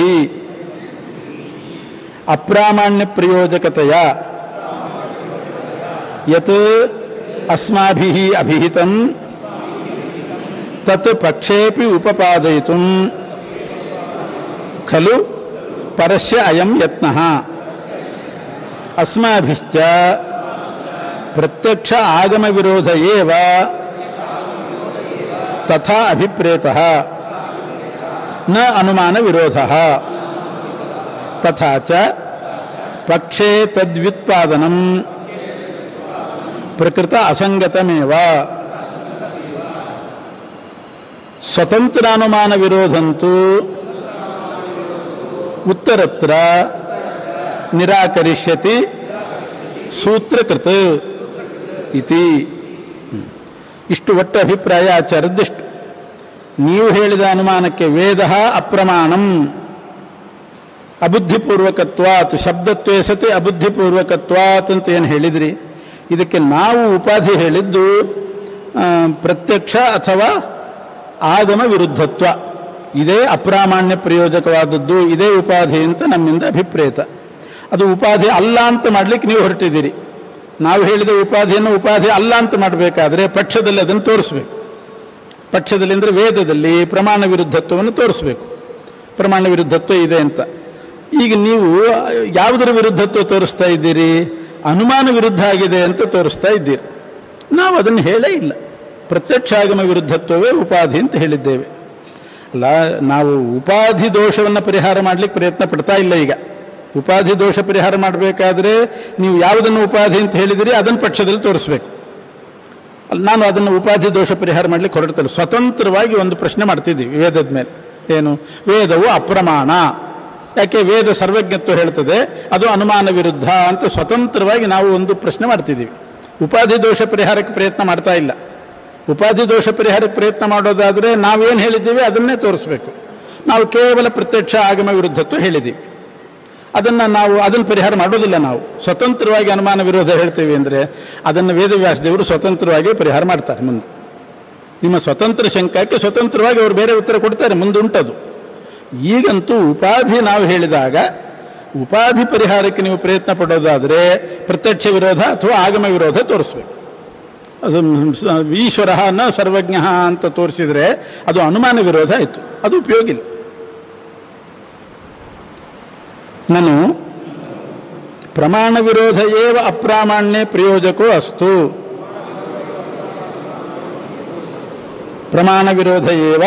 ಅಪ್ರಾಮಾಣ್ಯ ಪ್ರಯೋಜಕತೆಯ ಯತ್ ಅಸ್ಮಾಭಿ ಅಭಿಹಿತಂ ತತ್ ಪಕ್ಷೇಪಿ ಉಪಪಾದಯಿತು ಖಲು ಪರಸ್ಯ ಅಯಂ ಯತ್ನಃ ಅಸ್ಮಾಭಿಶ್ಚ ಪ್ರತ್ಯಕ್ಷ ಆಗಮ ವಿರೋಧ ಏವ ತಥಾ ಅಭಿಪ್ರೇತಃ ನ ಅನುಮಾನ ವಿರೋಧಃ ತಥಾ ಚ ಪಕ್ಷೇ ತದ್ವ್ಯುತ್ಪಾದನಂ ಪ್ರಕೃತ ಅಸಂಗತಮೇವ ಸ್ವತಂತ್ರಾನುಮಾನ ವಿರೋಧಂತೂ ಉತ್ತರತ್ರ ನಿರಾಕರಿಷ್ಯತಿ ಸೂತ್ರಕೃತ ಇತಿ ಹ್ಮ್. ಇಷ್ಟು ಒಟ್ಟು ಅಭಿಪ್ರಾಯ ಆಚಾರದ್ದಿಷ್ಟು ನೀವು ಹೇಳಿದ ಅನುಮಾನಕ್ಕೆ ವೇದ ಅಪ್ರಮಾಣಂ ಅಬುದ್ಧಿಪೂರ್ವಕತ್ವಾತ್ ಶಬ್ದತ್ವೇ ಸತಿ ಅಬುದ್ಧಿಪೂರ್ವಕತ್ವಾತ್ ಅಂತ ಏನು ಹೇಳಿದ್ರಿ ಇದಕ್ಕೆ ನಾವು ಉಪಾಧಿ ಹೇಳಿದ್ದು ಆ, ಪ್ರತ್ಯಕ್ಷ ಅಥವಾ ಆಗಮ ವಿರುದ್ಧತ್ವ ಇದೇ ಅಪ್ರಾಮಾಣ್ಯ ಪ್ರಯೋಜಕವಾದದ್ದು ಇದೇ ಉಪಾಧಿ ಅಂತ ನಮ್ಮಿಂದ ಅಭಿಪ್ರೇತ ಅದು ಉಪಾಧಿ ಅಲ್ಲ ಅಂತ ಮಾಡ್ಲಿಕ್ಕೆ ನೀವು ಹೊರಟಿದ್ದೀರಿ ನಾವು ಹೇಳಿದ ಉಪಾಧಿಯನ್ನು ಉಪಾಧಿ ಅಲ್ಲ ಅಂತ ಮಾಡಬೇಕಾದ್ರೆ ಪಕ್ಷದಲ್ಲಿ ಅದನ್ನು ತೋರಿಸ್ಬೇಕು ಪಕ್ಷದಲ್ಲಿ ಅಂದರೆ ವೇದದಲ್ಲಿ ಪ್ರಮಾಣ ವಿರುದ್ಧತ್ವವನ್ನು ತೋರಿಸ್ಬೇಕು ಪ್ರಮಾಣ ವಿರುದ್ಧತ್ವ ಇದೆ ಅಂತ ಈಗ ನೀವು ಯಾವುದರ ವಿರುದ್ಧತ್ವ ತೋರಿಸ್ತಾ ಇದ್ದೀರಿ ಅನುಮಾನ ವಿರುದ್ಧ ಆಗಿದೆ ಅಂತ ತೋರಿಸ್ತಾ ಇದ್ದೀರಿ ನಾವು ಅದನ್ನು ಹೇಳೇ ಇಲ್ಲ ಪ್ರತ್ಯಕ್ಷ ಆಗಮ ವಿರುದ್ಧತ್ವವೇ ಉಪಾಧಿ ಅಂತ ಹೇಳಿದ್ದೇವೆ ಅಲ್ಲ ನಾವು ಉಪಾಧಿ ದೋಷವನ್ನು ಪರಿಹಾರ ಮಾಡಲಿಕ್ಕೆ ಪ್ರಯತ್ನ ಪಡ್ತಾ ಇಲ್ಲ ಈಗ ಉಪಾಧಿ ದೋಷ ಪರಿಹಾರ ಮಾಡಬೇಕಾದ್ರೆ ನೀವು ಯಾವುದನ್ನು ಉಪಾಧಿ ಅಂತ ಹೇಳಿದಿರಿ ಅದನ್ನು ಪಕ್ಷದಲ್ಲಿ ತೋರಿಸ್ಬೇಕು ಅಲ್ಲಿ ನಾನು ಅದನ್ನು ಉಪಾಧಿ ದೋಷ ಪರಿಹಾರ ಮಾಡಲಿಕ್ಕೆ ಹೊರಡ್ತಲ್ಲ ಸ್ವತಂತ್ರವಾಗಿ ಒಂದು ಪ್ರಶ್ನೆ ಮಾಡ್ತಿದ್ದೀವಿ ವೇದದ ಮೇಲೆ ಏನು ವೇದವು ಅಪ್ರಮಾಣ ಯಾಕೆ ವೇದ ಸರ್ವಜ್ಞತ್ವ ಹೇಳ್ತದೆ ಅದು ಅನುಮಾನ ವಿರುದ್ಧ ಅಂತ ಸ್ವತಂತ್ರವಾಗಿ ನಾವು ಒಂದು ಪ್ರಶ್ನೆ ಮಾಡ್ತಿದ್ದೀವಿ ಉಪಾಧಿ ದೋಷ ಪರಿಹಾರಕ್ಕೆ ಪ್ರಯತ್ನ ಮಾಡ್ತಾ ಇಲ್ಲ ಉಪಾಧಿ ದೋಷ ಪರಿಹಾರಕ್ಕೆ ಪ್ರಯತ್ನ ಮಾಡೋದಾದರೆ ನಾವೇನು ಹೇಳಿದ್ದೀವಿ ಅದನ್ನೇ ತೋರಿಸ್ಬೇಕು ನಾವು ಕೇವಲ ಪ್ರತ್ಯಕ್ಷ ಆಗಮ ವಿರುದ್ಧತ್ವ ಹೇಳಿದ್ದೀವಿ ಅದನ್ನು ನಾವು ಅದನ್ನು ಪರಿಹಾರ ಮಾಡೋದಿಲ್ಲ ನಾವು ಸ್ವತಂತ್ರವಾಗಿ ಅನುಮಾನ ವಿರೋಧ ಹೇಳ್ತೀವಿ ಅಂದರೆ ಅದನ್ನು ವೇದವ್ಯಾಸ ದೇವರು ಸ್ವತಂತ್ರವಾಗಿ ಪರಿಹಾರ ಮಾಡ್ತಾರೆ ಮುಂದೆ ನಿಮ್ಮ ಸ್ವತಂತ್ರ ಶಂಕಕ್ಕೆ ಸ್ವತಂತ್ರವಾಗಿ ಅವರು ಬೇರೆ ಉತ್ತರ ಕೊಡ್ತಾರೆ ಮುಂದೆ ಉಂಟದು ಈಗಂತೂ ಉಪಾಧಿ ನಾವು ಹೇಳಿದಾಗ ಉಪಾಧಿ ಪರಿಹಾರಕ್ಕೆ ನೀವು ಪ್ರಯತ್ನ ಪಡೋದಾದರೆ ಪ್ರತ್ಯಕ್ಷ ವಿರೋಧ ಅಥವಾ ಆಗಮ ವಿರೋಧ ತೋರಿಸ್ಬೇಕು ಅದು ಸ- ಈಶ್ವರ ನ ಸರ್ವಜ್ಞ ಅಂತ ತೋರಿಸಿದರೆ ಅದು ಅನುಮಾನ ವಿರೋಧ ಆಯಿತು ಅದು ಉಪಯೋಗ ಇಲ್ಲ ನಾನು ಪ್ರಮಾಣ ವಿರೋಧ ಏವ ಅಪ್ರಾಮಾಣ್ಯ ಪ್ರಯೋಜಕೋ ಅಸ್ತು ಪ್ರಮಾಣ ವಿರೋಧ ಏವ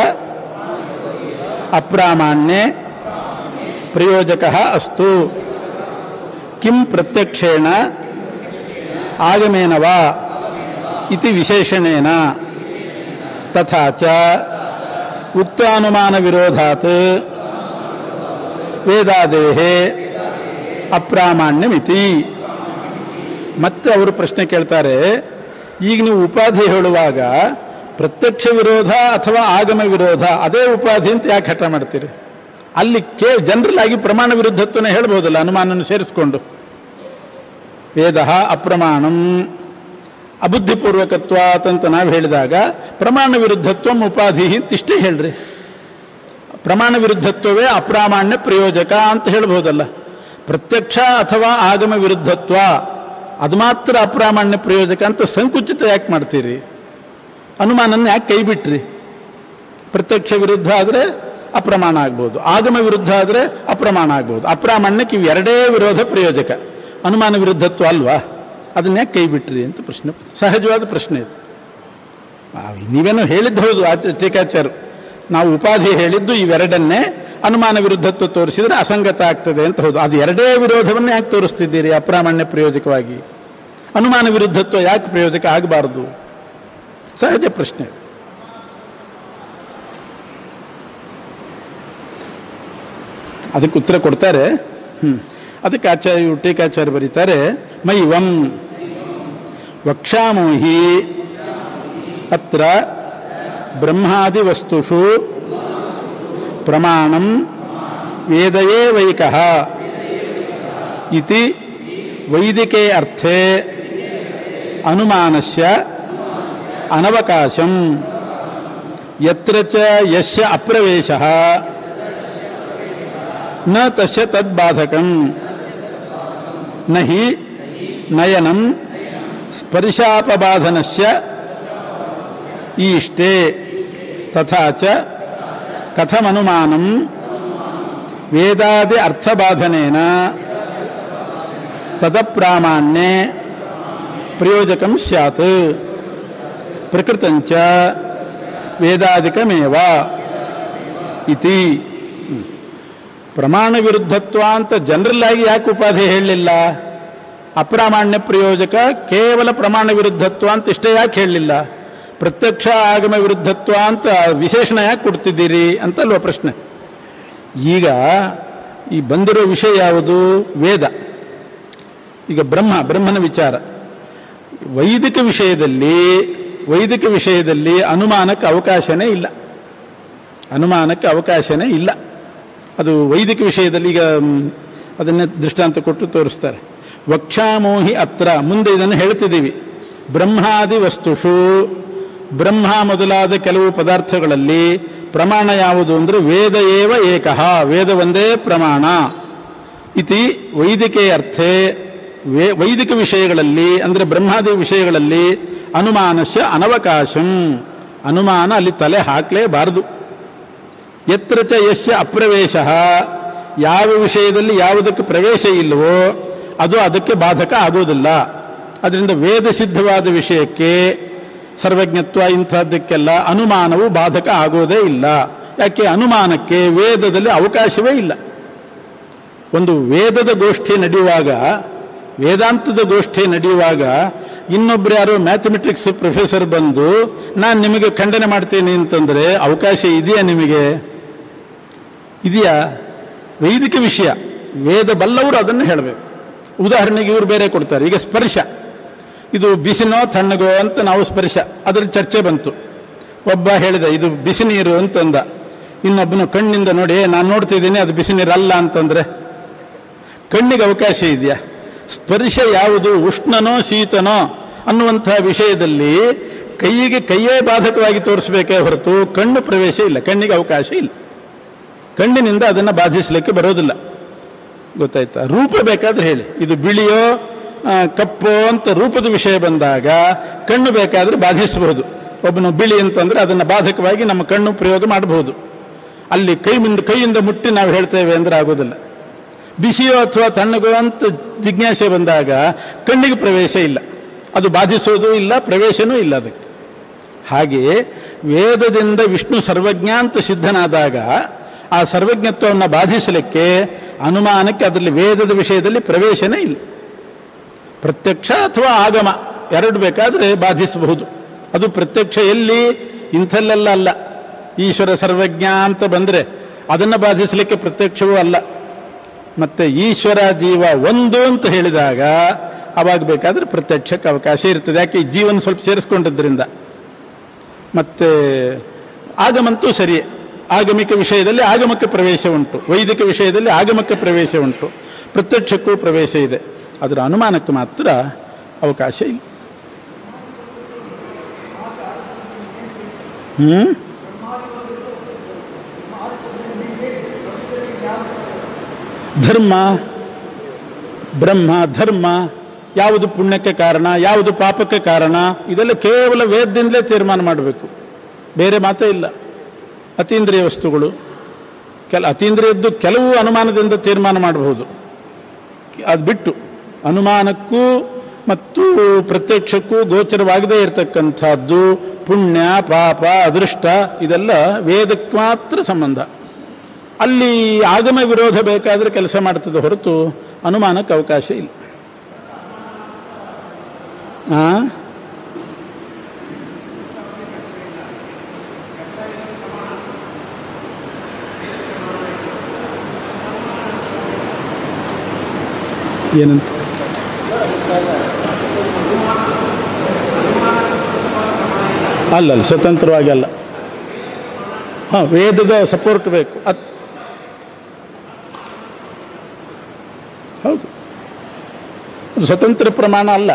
ಅಪ್ರಾಮಾಣ್ಯ ಪ್ರಯೋಜಕ ಅಸ್ತು ಕಿಂ ಪ್ರತ್ಯಕ್ಷೇಣ ಆಗಮೇನ ವಾ ಇತಿ ವಿಶೇಷಣೇನ ತಥಾ ಚ ಉಕ್ತಾನುಮಾನ ವಿರೋಧಾತ್ ವೇದಾದೇಹೇ ಅಪ್ರಾಮಾಣ್ಯಮಿತಿ ಮತ್ತೆ ಅವರು ಪ್ರಶ್ನೆ ಕೇಳ್ತಾರೆ ಈಗ ನೀವು ಉಪಾಧಿ ಹೇಳುವಾಗ ಪ್ರತ್ಯಕ್ಷ ವಿರೋಧ ಅಥವಾ ಆಗಮ ವಿರೋಧ ಅದೇ ಉಪಾಧಿ ಅಂತ ಯಾಕೆ ಹಠ ಮಾಡ್ತೀರಿ ಅಲ್ಲಿ ಕೇ ಜನರಲ್ ಆಗಿ ಪ್ರಮಾಣ ವಿರುದ್ಧತ್ವನೇ ಹೇಳ್ಬೋದಲ್ಲ ಅನುಮಾನನ ಸೇರಿಸ್ಕೊಂಡು ವೇದ ಅಪ್ರಮಾಣಂ ಅಬುದ್ಧಿಪೂರ್ವಕತ್ವಾತ್ ಅಂತ ನಾವು ಹೇಳಿದಾಗ ಪ್ರಮಾಣ ವಿರುದ್ಧತ್ವ ಉಪಾಧಿ ಅಂತ ಇಷ್ಟೇ ಹೇಳ್ರಿ ಪ್ರಮಾಣ ವಿರುದ್ಧತ್ವವೇ ಅಪ್ರಾಮಾಣ್ಯ ಪ್ರಯೋಜಕ ಅಂತ ಹೇಳ್ಬೋದಲ್ಲ ಪ್ರತ್ಯಕ್ಷ ಅಥವಾ ಆಗಮ ವಿರುದ್ಧತ್ವ ಅದು ಮಾತ್ರ ಅಪ್ರಾಮಾಣ್ಯ ಪ್ರಯೋಜಕ ಅಂತ ಸಂಕುಚಿತ ಯಾಕೆ ಮಾಡ್ತೀರಿ ಅನುಮಾನನ ಯಾಕೆ ಕೈ ಬಿಟ್ರಿ ಪ್ರತ್ಯಕ್ಷ ವಿರುದ್ಧ ಆದರೆ ಅಪ್ರಮಾಣ ಆಗ್ಬೋದು ಆಗಮ ವಿರುದ್ಧ ಆದರೆ ಅಪ್ರಮಾಣ ಆಗ್ಬೋದು ಅಪ್ರಾಮಾಣ್ಯಕ್ಕೆ ಇವು ಎರಡೇ ವಿರೋಧ ಪ್ರಯೋಜಕ ಅನುಮಾನ ವಿರುದ್ಧತ್ವ ಅಲ್ವಾ ಅದನ್ನ ಯಾಕೆ ಕೈ ಬಿಟ್ರಿ ಅಂತ ಪ್ರಶ್ನೆ ಸಹಜವಾದ ಪ್ರಶ್ನೆ ಇದು ಆ, ನೀವೇನೋ ಹೇಳಿದ್ದು ಹೌದು ಆಚ ಟೀಕಾಚಾರ್ಯ ನಾವು ಉಪಾಧಿ ಹೇಳಿದ್ದು ಇವೆರಡನ್ನೇ ಅನುಮಾನ ವಿರುದ್ಧತ್ವ ತೋರಿಸಿದ್ರೆ ಅಸಂಗತ ಆಗ್ತದೆ ಅಂತ ಹೌದು ಅದು ಎರಡೇ ವಿರೋಧವನ್ನೇ ಯಾಕೆ ತೋರಿಸ್ತಿದ್ದೀರಿ ಅಪ್ರಾಮಾಣ್ಯ ಪ್ರಯೋಜಕವಾಗಿ ಅನುಮಾನ ವಿರುದ್ಧತ್ವ ಯಾಕೆ ಪ್ರಯೋಜಕ ಆಗಬಾರದು ಸಹಜ ಪ್ರಶ್ನೆ ಅದಕ್ಕೆ ಉತ್ತರ ಕೊಡ್ತಾರೆ ಹ್ಮ್ ಅದಕ್ಕೆ ಆಚಾರ್ಯ ಟೀಕಾಚಾರ್ಯ ಬರೀತಾರೆ ಮೈವಂ ವಕ್ಷಾಮೋಹಿ ಅತ್ರ ಬ್ರಹ್ಮಾದಿ ವಸ್ತುಷು ಪ್ರಮಾಣಂ ವೇದಯೇ ವೈಕಃ ಇತಿ ವೈದಿಕೆ ಅರ್ಥೆ ಅನುಮಾನಸ್ಯ ಅನವಕಾಶಂ ಯತ್ರ ಚ ಯಸ್ಯ ಅಪ್ರವೇಶಃ ನ ತಸ್ಯ ತದ್ಬಾಧಕಂ ನ ಹಿ ನಯನಂ ಸ್ಪರ್ಶಾಪಬಾಧನಸ್ಯ ಈಷ್ಟೇ ತಥಾ ಚ ಕಥಮನುಮಾನಂ ವೇದಾದಿ ಅರ್ಥಬಾಧನೇನ ತದಪ್ರಾಮಾಣ್ಯೆ ಪ್ರಯೋಜಕಂ ಸ್ಯಾತ್ ಪ್ರಕೃತಂಚ ವೇದಾದಿಕಮೇವ ಇತಿ ಹ್ಮ್. ಪ್ರಮಾಣ ವಿರುದ್ಧತ್ವ ಅಂತ ಜನರಲ್ ಆಗಿ ಯಾಕೆ ಉಪಾಧಿ ಹೇಳಲಿಲ್ಲ ಅಪ್ರಾಮಾಣ್ಯ ಪ್ರಯೋಜಕ ಕೇವಲ ಪ್ರಮಾಣ ವಿರುದ್ಧತ್ವ ಅಂತ ಇಷ್ಟೇ ಯಾಕೆ ಹೇಳಲಿಲ್ಲ ಪ್ರತ್ಯಕ್ಷ ಆಗಮ ವಿರುದ್ಧತ್ವ ಅಂತ ವಿಶೇಷಣ ಯಾಕೆ ಕೊಡ್ತಿದ್ದೀರಿ ಅಂತಲ್ವ ಪ್ರಶ್ನೆ ಈಗ ಈ ಬಂದಿರೋ ವಿಷಯ ಯಾವುದು ವೇದ ಈಗ ಬ್ರಹ್ಮ ಬ್ರಹ್ಮನ ವಿಚಾರ ವೈದಿಕ ವಿಷಯದಲ್ಲಿ ವೈದಿಕ ವಿಷಯದಲ್ಲಿ ಅನುಮಾನಕ್ಕೆ ಅವಕಾಶನೇ ಇಲ್ಲ ಅನುಮಾನಕ್ಕೆ ಅವಕಾಶನೇ ಇಲ್ಲ ಅದು ವೈದಿಕ ವಿಷಯದಲ್ಲಿ ಈಗ ಮ್, ಅದನ್ನೇ ದೃಷ್ಟಾಂತ ಕೊಟ್ಟು ತೋರಿಸ್ತಾರೆ ವಕ್ಷಾಮೋಹಿ ಅತ್ರ ಮುಂದೆ ಇದನ್ನು ಹೇಳ್ತಿದ್ದೀವಿ ಬ್ರಹ್ಮಾದಿ ವಸ್ತುಷು ಬ್ರಹ್ಮ ಮೊದಲಾದ ಕೆಲವು ಪದಾರ್ಥಗಳಲ್ಲಿ ಪ್ರಮಾಣ ಯಾವುದು ಅಂದರೆ ವೇದ ಏವ ಏಕಃ ವೇದ ಒಂದೇ ಪ್ರಮಾಣ ಇತಿ ವೈದಿಕೆ ಅರ್ಥೆ ವೇ ವೈದಿಕ ವಿಷಯಗಳಲ್ಲಿ ಅಂದರೆ ಬ್ರಹ್ಮಾದಿ ವಿಷಯಗಳಲ್ಲಿ ಅನುಮಾನಸ್ಯ ಅನವಕಾಶಂ ಅನುಮಾನ ಅಲ್ಲಿ ತಲೆ ಹಾಕಲೇಬಾರದು ಯತ್ರ ಚ ಯಸ್ಯ ಅಪ್ರವೇಶ ಯಾವ ವಿಷಯದಲ್ಲಿ ಯಾವುದಕ್ಕೆ ಪ್ರವೇಶ ಇಲ್ಲವೋ ಅದು ಅದಕ್ಕೆ ಬಾಧಕ ಆಗೋದಿಲ್ಲ ಅದರಿಂದ ವೇದ ಸಿದ್ಧವಾದ ವಿಷಯಕ್ಕೆ ಸರ್ವಜ್ಞತ್ವ ಇಂಥದ್ದಕ್ಕೆಲ್ಲ ಅನುಮಾನವು ಬಾಧಕ ಆಗೋದೇ ಇಲ್ಲ ಯಾಕೆ ಅನುಮಾನಕ್ಕೆ ವೇದದಲ್ಲಿ ಅವಕಾಶವೇ ಇಲ್ಲ ಒಂದು ವೇದದ ಗೋಷ್ಠಿ ನಡೆಯುವಾಗ ವೇದಾಂತದ ಗೋಷ್ಠಿ ನಡೆಯುವಾಗ ಇನ್ನೊಬ್ರು ಯಾರೋ ಮ್ಯಾಥಮೆಟಿಕ್ಸ್ ಪ್ರೊಫೆಸರ್ ಬಂದು ನಾನು ನಿಮಗೆ ಖಂಡನೆ ಮಾಡ್ತೀನಿ ಅಂತಂದ್ರೆ ಅವಕಾಶ ಇದೆಯಾ ನಿಮಗೆ ಇದೆಯಾ ವೈದಿಕ ವಿಷಯ ವೇದ ಬಲ್ಲವರು ಅದನ್ನು ಹೇಳಬೇಕು ಉದಾಹರಣೆಗೆ ಇವರು ಬೇರೆ ಕೊಡ್ತಾರೆ ಈಗ ಸ್ಪರ್ಶ ಇದು ಬಿಸಿನೋ ತಣ್ಣಗೋ ಅಂತ ನಾವು ಸ್ಪರ್ಶ ಅದರ ಚರ್ಚೆ ಬಂತು ಒಬ್ಬ ಹೇಳಿದ ಇದು ಬಿಸಿ ನೀರು ಅಂತಂದ ಇನ್ನೊಬ್ಬನು ಕಣ್ಣಿಂದ ನೋಡಿ ನಾನು ನೋಡ್ತಿದ್ದೀನಿ ಅದು ಬಿಸಿ ನೀರಲ್ಲ ಅಂತಂದ್ರೆ ಕಣ್ಣಿಗೆ ಅವಕಾಶ ಇದೆಯಾ ಸ್ಪರ್ಶ ಯಾವುದು ಉಷ್ಣನೋ ಶೀತನೋ ಅನ್ನುವಂಥ ವಿಷಯದಲ್ಲಿ ಕೈಯಿಗೆ ಕೈಯೇ ಬಾಧಕವಾಗಿ ತೋರಿಸಬೇಕೇ ಹೊರತು ಕಣ್ಣು ಪ್ರವೇಶ ಇಲ್ಲ ಕಣ್ಣಿಗೆ ಅವಕಾಶ ಇಲ್ಲ ಕಣ್ಣಿನಿಂದ ಅದನ್ನು ಬಾಧಿಸಲಿಕ್ಕೆ ಬರೋದಿಲ್ಲ ಗೊತ್ತಾಯ್ತಾ ರೂಪ ಬೇಕಾದ್ರೆ ಹೇಳಿ ಇದು ಬಿಳಿಯೋ ಆ, ಕಪ್ಪೋ ಅಂತ ರೂಪದ ವಿಷಯ ಬಂದಾಗ ಕಣ್ಣು ಬೇಕಾದ್ರೆ ಬಾಧಿಸಬಹುದು ಒಬ್ಬನು ಬಿಳಿ ಅಂತಂದ್ರೆ ಅದನ್ನು ಬಾಧಕವಾಗಿ ನಮ್ಮ ಕಣ್ಣು ಪ್ರಯೋಗ ಮಾಡಬಹುದು ಅಲ್ಲಿ ಕೈ ಮುಂದೆ ಕೈಯಿಂದ ಮುಟ್ಟಿ ನಾವು ಹೇಳ್ತೇವೆ ಅಂದ್ರೆ ಆಗೋದಿಲ್ಲ ಬಿಸಿಯೋ ಅಥವಾ ತಣ್ಣಗೋ ಅಂತ ಜಿಜ್ಞಾಸೆ ಬಂದಾಗ ಕಣ್ಣಿಗೆ ಪ್ರವೇಶ ಇಲ್ಲ ಅದು ಬಾಧಿಸೋದು ಇಲ್ಲ ಪ್ರವೇಶನೂ ಇಲ್ಲ ಅದಕ್ಕೆ ಹಾಗೆಯೇ ವೇದದಿಂದ ವಿಷ್ಣು ಸರ್ವಜ್ಞ ಅಂತ ಸಿದ್ಧನಾದಾಗ ಆ ಸರ್ವಜ್ಞತ್ವವನ್ನು ಬಾಧಿಸಲಿಕ್ಕೆ ಅನುಮಾನಕ್ಕೆ ಅದರಲ್ಲಿ ವೇದದ ವಿಷಯದಲ್ಲಿ ಪ್ರವೇಶನೇ ಇಲ್ಲ ಪ್ರತ್ಯಕ್ಷ ಅಥವಾ ಆಗಮ ಎರಡು ಬೇಕಾದರೆ ಬಾಧಿಸಬಹುದು ಅದು ಪ್ರತ್ಯಕ್ಷ ಎಲ್ಲಿ ಇಂಥಲ್ಲೆಲ್ಲ ಅಲ್ಲ ಈಶ್ವರ ಸರ್ವಜ್ಞ ಅಂತ ಬಂದರೆ ಅದನ್ನು ಬಾಧಿಸಲಿಕ್ಕೆ ಪ್ರತ್ಯಕ್ಷವೂ ಅಲ್ಲ ಮತ್ತೆ ಈಶ್ವರ ಜೀವ ಒಂದು ಅಂತ ಹೇಳಿದಾಗ ಅವಾಗ ಬೇಕಾದ್ರೆ ಪ್ರತ್ಯಕ್ಷಕ್ಕೆ ಅವಕಾಶ ಇರ್ತದೆ ಯಾಕೆ ಈ ಜೀವನ ಸ್ವಲ್ಪ ಸೇರಿಸ್ಕೊಂಡಿದ್ದರಿಂದ ಮತ್ತೆ ಆಗಮಂತೂ ಸರಿ ಆಗಮಿಕ ವಿಷಯದಲ್ಲಿ ಆಗಮಕ್ಕೆ ಪ್ರವೇಶ ಉಂಟು ವೈದಿಕ ವಿಷಯದಲ್ಲಿ ಆಗಮಕ್ಕೆ ಪ್ರವೇಶ ಉಂಟು ಪ್ರತ್ಯಕ್ಷಕ್ಕೂ ಪ್ರವೇಶ ಇದೆ ಅದರ ಅನುಮಾನಕ್ಕೆ ಮಾತ್ರ ಅವಕಾಶ ಇಲ್ಲ ಹ್ಮ್ ಧರ್ಮ ಬ್ರಹ್ಮ ಧರ್ಮ ಯಾವುದು ಪುಣ್ಯಕ್ಕೆ ಕಾರಣ ಯಾವುದು ಪಾಪಕ್ಕೆ ಕಾರಣ ಇದೆಲ್ಲ ಕೇವಲ ವೇದದಿಂದಲೇ ತೀರ್ಮಾನ ಮಾಡಬೇಕು ಬೇರೆ ಮಾತೇ ಇಲ್ಲ ಅತೀಂದ್ರಿಯ ವಸ್ತುಗಳು ಕೆಲ ಅತೀಂದ್ರಿಯದ್ದು ಕೆಲವು ಅನುಮಾನದಿಂದ ತೀರ್ಮಾನ ಮಾಡಬಹುದು ಅದು ಬಿಟ್ಟು ಅನುಮಾನಕ್ಕೂ ಮತ್ತು ಪ್ರತ್ಯಕ್ಷಕ್ಕೂ ಗೋಚರವಾಗದೇ ಇರತಕ್ಕಂಥದ್ದು ಪುಣ್ಯ ಪಾಪ ಅದೃಷ್ಟ ಇದೆಲ್ಲ ವೇದಕ್ಕೆ ಮಾತ್ರ ಸಂಬಂಧ ಅಲ್ಲಿ ಆಗಮ ವಿರೋಧ ಬೇಕಾದರೆ ಕೆಲಸ ಮಾಡ್ತದೆ ಹೊರತು ಅನುಮಾನಕ್ಕೆ ಅವಕಾಶ ಇಲ್ಲ ಆ ಏನಂತ ಅಲ್ಲಲ್ಲ ಸ್ವತಂತ್ರವಾಗಿ ಅಲ್ಲ ಹಾಂ ವೇದದ ಸಪೋರ್ಟ್ ಬೇಕು ಅತ್ ಹೌದು ಅದು ಸ್ವತಂತ್ರ ಪ್ರಮಾಣ ಅಲ್ಲ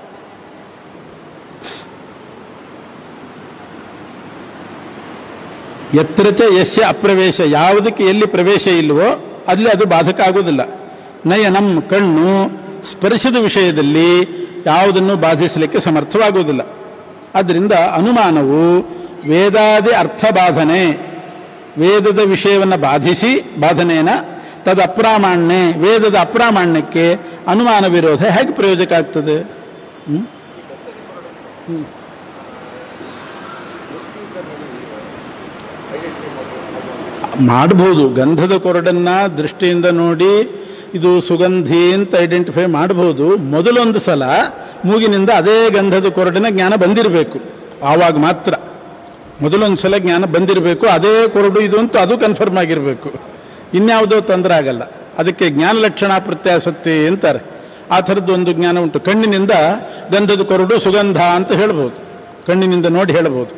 ಎತ್ತರ ಚ ಯಸ್ಯ ಅಪ್ರವೇಶ ಯಾವುದಕ್ಕೆ ಎಲ್ಲಿ ಪ್ರವೇಶ ಇಲ್ವೋ ಅಲ್ಲಿ ಅದು ಬಾಧಕ ಆಗೋದಿಲ್ಲ ನಯನಂ ಕಣ್ಣು ಸ್ಪರ್ಶದ ವಿಷಯದಲ್ಲಿ ಯಾವುದನ್ನು ಬಾಧಿಸಲಿಕ್ಕೆ ಸಮರ್ಥವಾಗುವುದಿಲ್ಲ ಆದ್ದರಿಂದ ಅನುಮಾನವು ವೇದಾದಿ ಅರ್ಥಬಾಧನೆ ವೇದದ ವಿಷಯವನ್ನು ಬಾಧಿಸಿ ಬಾಧನೆಯನ್ನ ತದ ಅಪ್ರಾಮಾಣ್ಯ ವೇದದ ಅಪ್ರಾಮಾಣ್ಯಕ್ಕೆ ಅನುಮಾನ ವಿರೋಧ ಹೇಗೆ ಪ್ರಯೋಜಕ ಆಗ್ತದೆ ಹ್ಮ್? ಹ್ಮ್. ಮಾಡಬಹುದು ಗಂಧದ ಕೊರಡನ್ನ ದೃಷ್ಟಿಯಿಂದ ನೋಡಿ ಇದು ಸುಗಂಧಿ ಅಂತ ಐಡೆಂಟಿಫೈ ಮಾಡಬಹುದು ಮೊದಲೊಂದು ಸಲ ಮೂಗಿನಿಂದ ಅದೇ ಗಂಧದ ಕೊರಡಿನ ಜ್ಞಾನ ಬಂದಿರಬೇಕು ಆವಾಗ ಮಾತ್ರ ಮೊದಲೊಂದು ಸಲ ಜ್ಞಾನ ಬಂದಿರಬೇಕು ಅದೇ ಕೊರಡು ಇದು ಅಂತ ಅದು ಕನ್ಫರ್ಮ್ ಆಗಿರಬೇಕು ಇನ್ಯಾವುದೋ ತೊಂದರೆ ಆಗಲ್ಲ ಅದಕ್ಕೆ ಜ್ಞಾನ ಲಕ್ಷಣ ಪ್ರತ್ಯಾಸಕ್ತಿ ಅಂತಾರೆ ಆ ಥರದ್ದು ಒಂದು ಜ್ಞಾನ ಉಂಟು ಕಣ್ಣಿನಿಂದ ಗಂಧದ ಕೊರಡು ಸುಗಂಧ ಅಂತ ಹೇಳ್ಬೋದು ಕಣ್ಣಿನಿಂದ ನೋಡಿ ಹೇಳ್ಬೋದು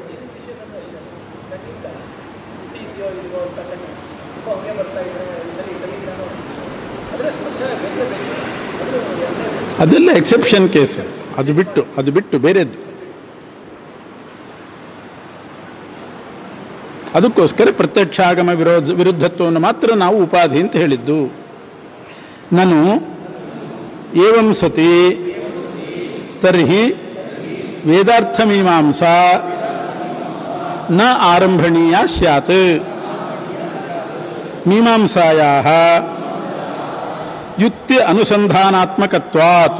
ಅದೆಲ್ಲ ಎಕ್ಸೆಪ್ಷನ್ ಕೇಸ್ ಅದು ಬಿಟ್ಟು ಅದು ಬಿಟ್ಟು ಬೇರೆದ್ದು ಅದಕ್ಕೋಸ್ಕರ ಪ್ರತ್ಯಕ್ಷ ಆಗಮ ವಿರೋಧ ವಿರುದ್ಧತ್ವವನ್ನು ಮಾತ್ರ ನಾವು ಉಪಾಧಿ ಅಂತ ಹೇಳಿದ್ದು ನಾನು ಏವಂ ಸತಿ ತರ್ಹಿ ವೇದಾರ್ಥಮೀಮಾಂಸಾ ನ ಆರಂಭಣೀಯ ಸ್ಯಾತ್ ಮೀಮಾಂಸಾಯಾ ಯುಕ್ತಿ ಅನುಸಂಧಾನಾತ್ಮಕತ್ವಾತ್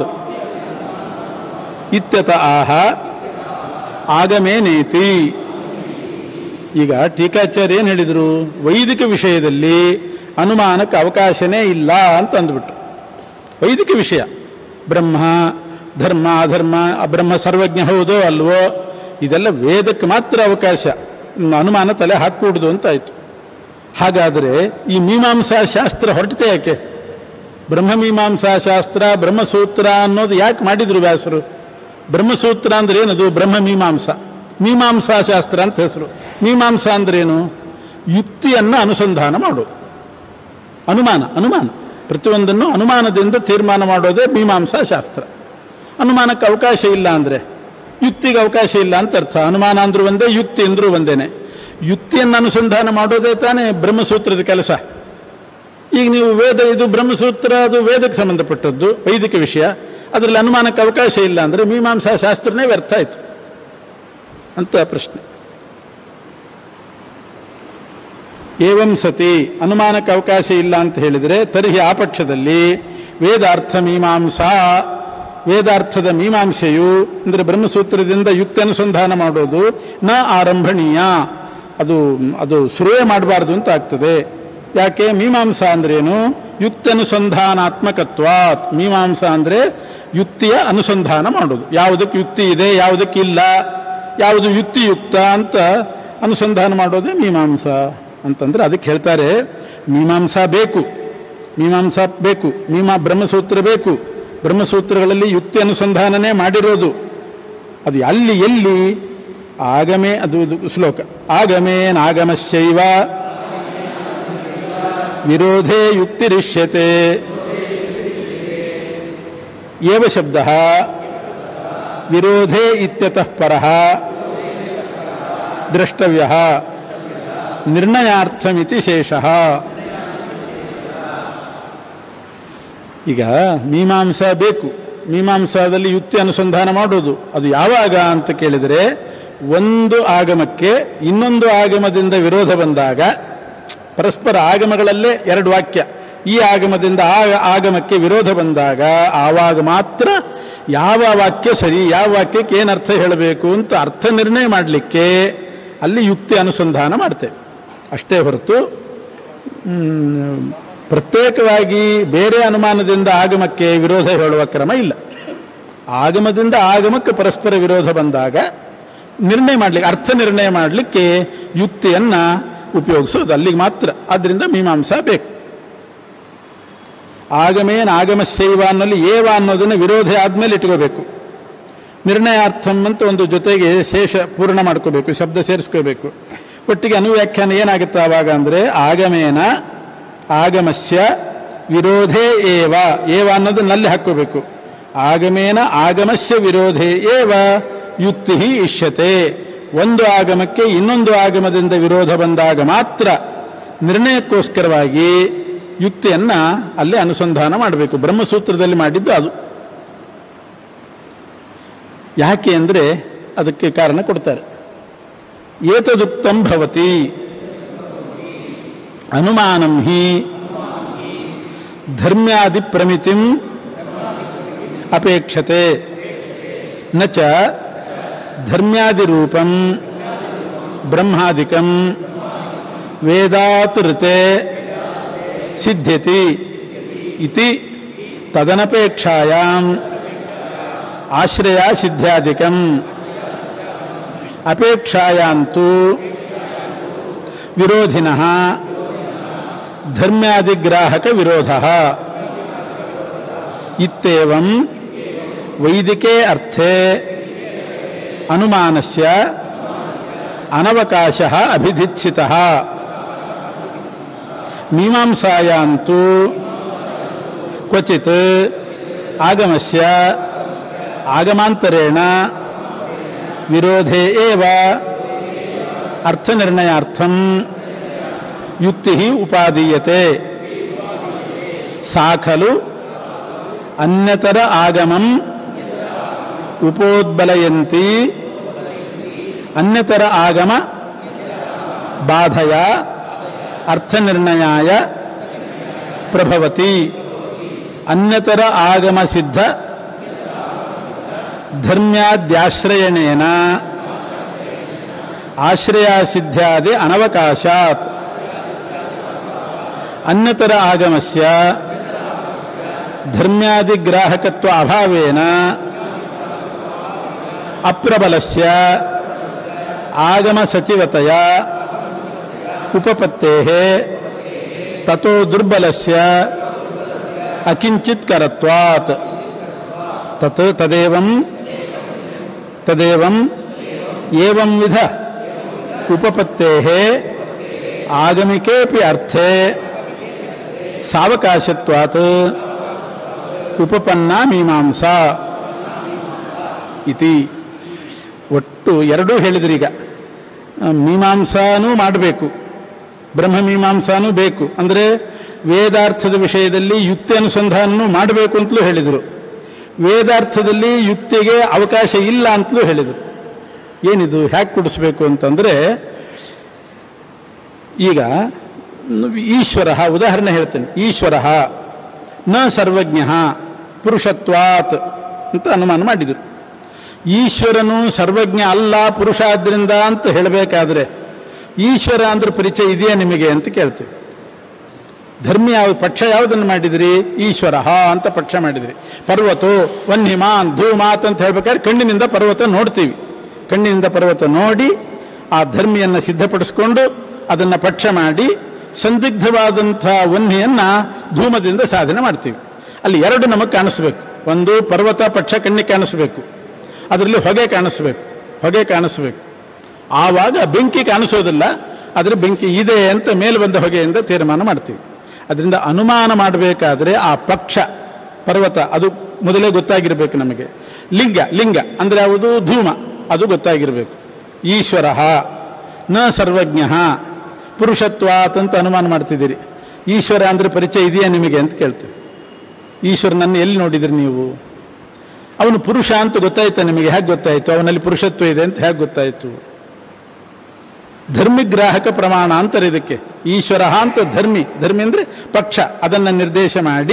ಇತ್ಯತ ಆಹ ಆಗಮೇನೇತಿ ಈಗ ಟೀಕಾಚಾರ್ಯ ಏನು ಹೇಳಿದರು ವೈದಿಕ ವಿಷಯದಲ್ಲಿ ಅನುಮಾನಕ್ಕೆ ಅವಕಾಶನೇ ಇಲ್ಲ ಅಂತ ಅಂದ್ಬಿಟ್ಟು ವೈದಿಕ ವಿಷಯ ಬ್ರಹ್ಮ ಧರ್ಮ ಅಧರ್ಮ ಆ ಬ್ರಹ್ಮ ಸರ್ವಜ್ಞ ಹೌದೋ ಅಲ್ವೋ ಇದೆಲ್ಲ ವೇದಕ್ಕೆ ಮಾತ್ರ ಅವಕಾಶ ಇನ್ನು ಅನುಮಾನ ತಲೆ ಹಾಕೂಡ್ದು ಅಂತ ಆಯ್ತು ಹಾಗಾದರೆ ಈ ಮೀಮಾಂಸಾ ಶಾಸ್ತ್ರ ಹೊರಟತೆ ಯಾಕೆ ಬ್ರಹ್ಮಮೀಮಾಂಸಾ ಶಾಸ್ತ್ರ ಬ್ರಹ್ಮಸೂತ್ರ ಅನ್ನೋದು ಯಾಕೆ ಮಾಡಿದ್ರು ವ್ಯಾಸರು ಬ್ರಹ್ಮಸೂತ್ರ ಅಂದ್ರೆ ಏನದು ಬ್ರಹ್ಮಮೀಮಾಂಸ ಮೀಮಾಂಸಾ ಶಾಸ್ತ್ರ ಅಂತ ಹೆಸರು ಮೀಮಾಂಸಾ ಅಂದ್ರೇನು ಯುಕ್ತಿಯನ್ನು ಅನುಸಂಧಾನ ಮಾಡೋದು ಅನುಮಾನ ಅನುಮಾನ ಪ್ರತಿಯೊಂದನ್ನು ಅನುಮಾನದಿಂದ ತೀರ್ಮಾನ ಮಾಡೋದೇ ಮೀಮಾಂಸಾ ಶಾಸ್ತ್ರ ಅನುಮಾನಕ್ಕೆ ಅವಕಾಶ ಇಲ್ಲ ಅಂದರೆ ಯುಕ್ತಿಗೆ ಅವಕಾಶ ಇಲ್ಲ ಅಂತ ಅರ್ಥ ಅನುಮಾನ ಅಂದ್ರೂ ಒಂದೇ ಯುಕ್ತಿ ಅಂದ್ರೂ ಒಂದೇನೆ ಯುಕ್ತಿಯನ್ನು ಅನುಸಂಧಾನ ಮಾಡೋದೇ ತಾನೇ ಬ್ರಹ್ಮಸೂತ್ರದ ಕೆಲಸ ಈಗ ನೀವು ವೇದ ಇದು ಬ್ರಹ್ಮಸೂತ್ರ ಅದು ವೇದಕ್ಕೆ ಸಂಬಂಧಪಟ್ಟದ್ದು ವೈದಿಕ ವಿಷಯ ಅದರಲ್ಲಿ ಅನುಮಾನಕ್ಕೆ ಅವಕಾಶ ಇಲ್ಲ ಅಂದರೆ ಮೀಮಾಂಸಾ ಶಾಸ್ತ್ರನೇ ವ್ಯರ್ಥ ಆಯಿತು ಅಂತ ಪ್ರಶ್ನೆ ಏವಂ ಸತಿ ಅನುಮಾನಕ್ಕೆ ಅವಕಾಶ ಇಲ್ಲ ಅಂತ ಹೇಳಿದರೆ ತರ್ಹಿ ಆ ಪಕ್ಷದಲ್ಲಿ ವೇದಾರ್ಥ ಮೀಮಾಂಸಾ ವೇದಾರ್ಥದ ಮೀಮಾಂಸೆಯು ಅಂದರೆ ಬ್ರಹ್ಮಸೂತ್ರದಿಂದ ಯುಕ್ತಿ ಅನುಸಂಧಾನ ಮಾಡೋದು ನ ಆರಂಭಣೀಯ ಅದು ಅದು ಶುರುವೇ ಮಾಡಬಾರ್ದು ಅಂತ ಆಗ್ತದೆ ಯಾಕೆ ಮೀಮಾಂಸಾ ಅಂದ್ರೇನು ಯುಕ್ತಿ ಅನುಸಂಧಾನಾತ್ಮಕತ್ವಾತ್ ಮೀಮಾಂಸಾ ಅಂದರೆ ಯುಕ್ತಿಯ ಅನುಸಂಧಾನ ಮಾಡೋದು ಯಾವುದಕ್ಕೆ ಯುಕ್ತಿ ಇದೆ ಯಾವುದಕ್ಕೆ ಇಲ್ಲ ಯಾವುದು ಯುಕ್ತಿಯುಕ್ತ ಅಂತ ಅನುಸಂಧಾನ ಮಾಡೋದೇ ಮೀಮಾಂಸಾ ಅಂತಂದ್ರೆ ಅದಕ್ಕೆ ಹೇಳ್ತಾರೆ ಮೀಮಾಂಸಾ ಬೇಕು ಮೀಮಾಂಸಾ ಬೇಕು ಮೀಮಾ ಬ್ರಹ್ಮಸೂತ್ರ ಬೇಕು ಬ್ರಹ್ಮಸೂತ್ರಗಳಲ್ಲಿ ಯುಕ್ತಿ ಅನುಸಂಧಾನನೇ ಮಾಡಿರೋದು ಅದು ಅಲ್ಲಿ ಎಲ್ಲಿ ಆಗಮೇ ಅದು ಇದು ಶ್ಲೋಕ ಆಗಮೇನಾಗಮಶೈವ ವಿರೋಧೇ ಯುಕ್ತಿರಿಷ್ಯತೆ ಏವ ಶಬ್ದ ವಿರೋಧೇ ಇತ್ಯತಃ ಪರಃ ದ್ರಷ್ಟವ್ಯ ನಿರ್ಣಯಾರ್ಥಮಿತಿ ಶೇಷಃ ಈಗ ಮೀಮಾಂಸಾ ಬೇಕು ಮೀಮಾಂಸಾದಲ್ಲಿ ಯುಕ್ತಿ ಅನುಸಂಧಾನ ಮಾಡೋದು ಅದು ಯಾವಾಗ ಅಂತ ಕೇಳಿದರೆ ಒಂದು ಆಗಮಕ್ಕೆ ಇನ್ನೊಂದು ಆಗಮದಿಂದ ವಿರೋಧ ಬಂದಾಗ ಪರಸ್ಪರ ಆಗಮಗಳಲ್ಲೇ ಎರಡು ವಾಕ್ಯ ಈ ಆಗಮದಿಂದ ಆ ಆಗಮಕ್ಕೆ ವಿರೋಧ ಬಂದಾಗ ಆವಾಗ ಮಾತ್ರ ಯಾವ ವಾಕ್ಯ ಸರಿ ಯಾವ ವಾಕ್ಯಕ್ಕೆ ಏನು ಅರ್ಥ ಹೇಳಬೇಕು ಅಂತ ಅರ್ಥ ನಿರ್ಣಯ ಮಾಡಲಿಕ್ಕೆ ಅಲ್ಲಿ ಯುಕ್ತಿ ಅನುಸಂಧಾನ ಮಾಡ್ತೇವೆ ಅಷ್ಟೇ ಹೊರತು ಮ್, ಪ್ರತ್ಯೇಕವಾಗಿ ಬೇರೆ ಅನುಮಾನದಿಂದ ಆಗಮಕ್ಕೆ ವಿರೋಧ ಹೇಳುವ ಕ್ರಮ ಇಲ್ಲ ಆಗಮದಿಂದ ಆಗಮಕ್ಕೆ ಪರಸ್ಪರ ವಿರೋಧ ಬಂದಾಗ ನಿರ್ಣಯ ಮಾಡಲಿಕ್ಕೆ ಅರ್ಥ ನಿರ್ಣಯ ಮಾಡಲಿಕ್ಕೆ ಯುಕ್ತಿಯನ್ನು ಉಪಯೋಗಿಸೋದು ಅಲ್ಲಿಗೆ ಮಾತ್ರ ಆದ್ದರಿಂದ ಮೀಮಾಂಸಾ ಬೇಕು ಆಗಮೇನ ಆಗಮಶೈವ ಅನ್ನೋಲ್ಲಿ ಏವ ಅನ್ನೋದನ್ನು ವಿರೋಧ ಆದಮೇಲೆ ಇಟ್ಕೋಬೇಕು ನಿರ್ಣಯಾರ್ಥಂ ಅಂತ ಒಂದು ಜೊತೆಗೆ ಶೇಷ ಪೂರ್ಣ ಮಾಡ್ಕೋಬೇಕು ಶಬ್ದ ಸೇರಿಸ್ಕೋಬೇಕು ಒಟ್ಟಿಗೆ ಅನುವ್ಯಾಖ್ಯಾನ ಏನಾಗುತ್ತೆ ಆವಾಗ ಅಂದರೆ ಆಗಮೇನ ಆಗಮಸ್ಯ ವಿರೋಧೇ ಏವ ಏವ ಅನ್ನೋದನ್ನಲ್ಲಿ ಹಾಕ್ಕೋಬೇಕು ಆಗಮೇನ ಆಗಮಸ್ಯ ವಿರೋಧೇ ಏವ ಯುಕ್ತಿ ಇಷ್ಯತೆ ಒಂದು ಆಗಮಕ್ಕೆ ಇನ್ನೊಂದು ಆಗಮದಿಂದ ವಿರೋಧ ಬಂದಾಗ ಮಾತ್ರ ನಿರ್ಣಯಕ್ಕೋಸ್ಕರವಾಗಿ ಯುಕ್ತಿಯನ್ನು ಅಲ್ಲೇ ಅನುಸಂಧಾನ ಮಾಡಬೇಕು ಬ್ರಹ್ಮಸೂತ್ರದಲ್ಲಿ ಮಾಡಿದ್ದು ಅದು ಯಾಕೆ ಅಂದರೆ ಅದಕ್ಕೆ ಕಾರಣ ಕೊಡ್ತಾರೆ ಏತದುಕ್ತಂ ಭವತಿ ಅನುಮಾನಂ ಹಿ ಧರ್ಮ್ಯಾದಿ ಪ್ರಮಿತಿಂ ಅಪೇಕ್ಷತೆ ನ ಚ ಧರ್ಮ್ಯಾದಿರೂಪಂ ಬ್ರಹ್ಮಾದಿಕಂ ವೇದಾತ್ ಋತೆ ಸಿದ್ಧ್ಯತಿ ಇತಿ ತದನಪೇಕ್ಷಾಯಾಂ ಆಶ್ರಯ ಸಿದ್ಧಾಧಿಕಂ ಅಪೇಕ್ಷಾಯಾಂತು ವಿರೋಧಿನಃ ಧರ್ಮ್ಯಾದಿಗ್ರಾಹಕ ವಿರೋಧ ಇತ್ಯೇವಂ ವೈದಿಕೆ ಅರ್ಥೆ ಅನುಮಾನಸ್ಯ ಅನವಕಾಶ ಅಭಿಧಿತ್ಸಿತ ಮೀಮಾಂಸಾಯಾಂತು ಕ್ವಚಿತ್ ಆಗಮಸ್ಯ ಆಗಮಾಂತರೇಣ ವಿರೋಧೇ ಏವ ಅರ್ಥನಿರ್ಣಯಾರ್ಥಂ ಯುಕ್ತಿ ಉಪಾದೀಯತೆ ಸಾ ಖಲು ಅನ್ಯತರ ಆಗಮಂ ಉಪೋದ್ಬಲಯಂತಿ ಅನ್ಯತರ ಆಗಮ ಬಾಧಯ ಅರ್ಥನಿರ್ಣಯಾಯ ಪ್ರಭವತಿ ಅನ್ಯತರ ಆಗಮ ಸಿದ್ಧ ಧರ್ಮ್ಯಾದ್ಯಾಶ್ರಯಣೇನ ಆಶ್ರಯ ಸಿದ್ಧಾದಿ ಅನವಕಾಶಾತ್ ಅನ್ಯತರ ಆಗಮಸ್ಯ ಧರ್ಮ್ಯಾದಿಗ್ರಾಹಕತ್ವ ಅಭಾವೇನ ಅಪ್ರಬಲಸ್ಯ ಆಗಮ ಸಚಿವತೆಯ ಉಪಪತ್ತೇಃ ತಥೋ ದುರ್ಬಲಸ್ಯ ಅಕಿಂಚಿತ್ಕರತ್ವಾತ್ ತತ್ ತದೇವಂ ತದೇವಂ ಏವಂ ವಿಧ ಉಪಪತ್ತೇಃ ಆಗಮಿಕೇಪಿ ಅರ್ಥೆ ಸಾವಕಾಶತ್ವಾತ್ ಉಪಪನ್ನ ಮೀಮಾಂಸಾ ಇತಿ ಒಟ್ಟು ಎರಡೂ ಹೇಳಿದ್ರೀಗ ಆ, ಮೀಮಾಂಸಾನೂ ಮಾಡಬೇಕು ಬ್ರಹ್ಮಮೀಮಾಂಸಾನೂ ಬೇಕು ಅಂದರೆ ವೇದಾರ್ಥದ ವಿಷಯದಲ್ಲಿ ಯುಕ್ತಿ ಅನುಸಂಧಾನನೂ ಮಾಡಬೇಕು ಅಂತಲೂ ಹೇಳಿದರು ವೇದಾರ್ಥದಲ್ಲಿ ಯುಕ್ತಿಗೆ ಅವಕಾಶ ಇಲ್ಲ ಅಂತಲೂ ಹೇಳಿದರು ಏನಿದು ಹ್ಯಾಕ್ ಕೊಡಿಸ್ಬೇಕು ಅಂತಂದರೆ ಈಗ ಈಶ್ವರ ಉದಾಹರಣೆ ಹೇಳ್ತೇನೆ ಈಶ್ವರ ನ ಸರ್ವಜ್ಞ ಪುರುಷತ್ವಾತ್ ಅಂತ ಅನುಮಾನ ಮಾಡಿದರು ಈಶ್ವರನು ಸರ್ವಜ್ಞ ಅಲ್ಲ ಪುರುಷ ಆದ್ರಿಂದ ಅಂತ ಹೇಳಬೇಕಾದ್ರೆ ಈಶ್ವರ ಅಂದ್ರೆ ಪರಿಚಯ ಇದೆಯಾ ನಿಮಗೆ ಅಂತ ಕೇಳ್ತೀವಿ ಧರ್ಮ ಯಾವ ಪಕ್ಷ ಯಾವುದನ್ನು ಮಾಡಿದ್ರಿ ಈಶ್ವರ ಅಂತ ಪಕ್ಷ ಮಾಡಿದ್ರಿ ಪರ್ವತೋ ವನ್ಹಿಮಾನ್ ಧೂಮಾತ್ ಅಂತ ಹೇಳ್ಬೇಕಾದ್ರೆ ಕಣ್ಣಿನಿಂದ ಪರ್ವತ ನೋಡ್ತೀವಿ ಕಣ್ಣಿನಿಂದ ಪರ್ವತ ನೋಡಿ ಆ ಧರ್ಮಿಯನ್ನು ಸಿದ್ಧಪಡಿಸ್ಕೊಂಡು ಅದನ್ನು ಪಕ್ಷ ಮಾಡಿ ಸಂದಿಗ್ಧವಾದಂಥ ವನ್ಹಿಯನ್ನು ಧೂಮದಿಂದ ಸಾಧನೆ ಮಾಡ್ತೀವಿ ಅಲ್ಲಿ ಎರಡು ನಮಗೆ ಕಾಣಿಸ್ಬೇಕು ಒಂದು ಪರ್ವತ ಪಕ್ಷ ಕಣ್ಣಿಗೆ ಕಾಣಿಸ್ಬೇಕು ಅದರಲ್ಲಿ ಹೊಗೆ ಕಾಣಿಸ್ಬೇಕು ಹೊಗೆ ಕಾಣಿಸ್ಬೇಕು ಆವಾಗ ಬೆಂಕಿ ಕಾಣಿಸೋದಿಲ್ಲ ಆದರೆ ಬೆಂಕಿ ಇದೆ ಅಂತ ಮೇಲೆ ಬಂದ ಹೊಗೆಯಿಂದ ತೀರ್ಮಾನ ಮಾಡ್ತೀವಿ ಅದರಿಂದ ಅನುಮಾನ ಮಾಡಬೇಕಾದ್ರೆ ಆ ಪಕ್ಷ ಪರ್ವತ ಅದು ಮೊದಲೇ ಗೊತ್ತಾಗಿರ್ಬೇಕು ನಮಗೆ ಲಿಂಗ ಲಿಂಗ ಅಂದರೆ ಯಾವುದು ಧೂಮ ಅದು ಗೊತ್ತಾಗಿರಬೇಕು ಈಶ್ವರ ನ ಸರ್ವಜ್ಞ ಪುರುಷತ್ವಾತ್ ಅಂತ ಅನುಮಾನ ಮಾಡ್ತಿದ್ದೀರಿ ಈಶ್ವರ ಅಂದರೆ ಪರಿಚಯ ಇದೆಯಾ ನಿಮಗೆ ಅಂತ ಕೇಳ್ತೀವಿ ಈಶ್ವರನನ್ನು ಎಲ್ಲಿ ನೋಡಿದ್ರಿ ನೀವು ಅವನು ಪುರುಷ ಅಂತ ಗೊತ್ತಾಯ್ತಾ ನಿಮಗೆ ಹೇಗೆ ಗೊತ್ತಾಯಿತು ಅವನಲ್ಲಿ ಪುರುಷತ್ವ ಇದೆ ಅಂತ ಹೇಗೆ ಗೊತ್ತಾಯಿತು ಧರ್ಮಿಗ್ರಾಹಕ ಪ್ರಮಾಣ ಅಂತಾರೆ ಇದಕ್ಕೆ ಈಶ್ವರ ಅಂತ ಧರ್ಮಿ ಧರ್ಮಿ ಅಂದರೆ ಪಕ್ಷ ಅದನ್ನು ನಿರ್ದೇಶ ಮಾಡಿ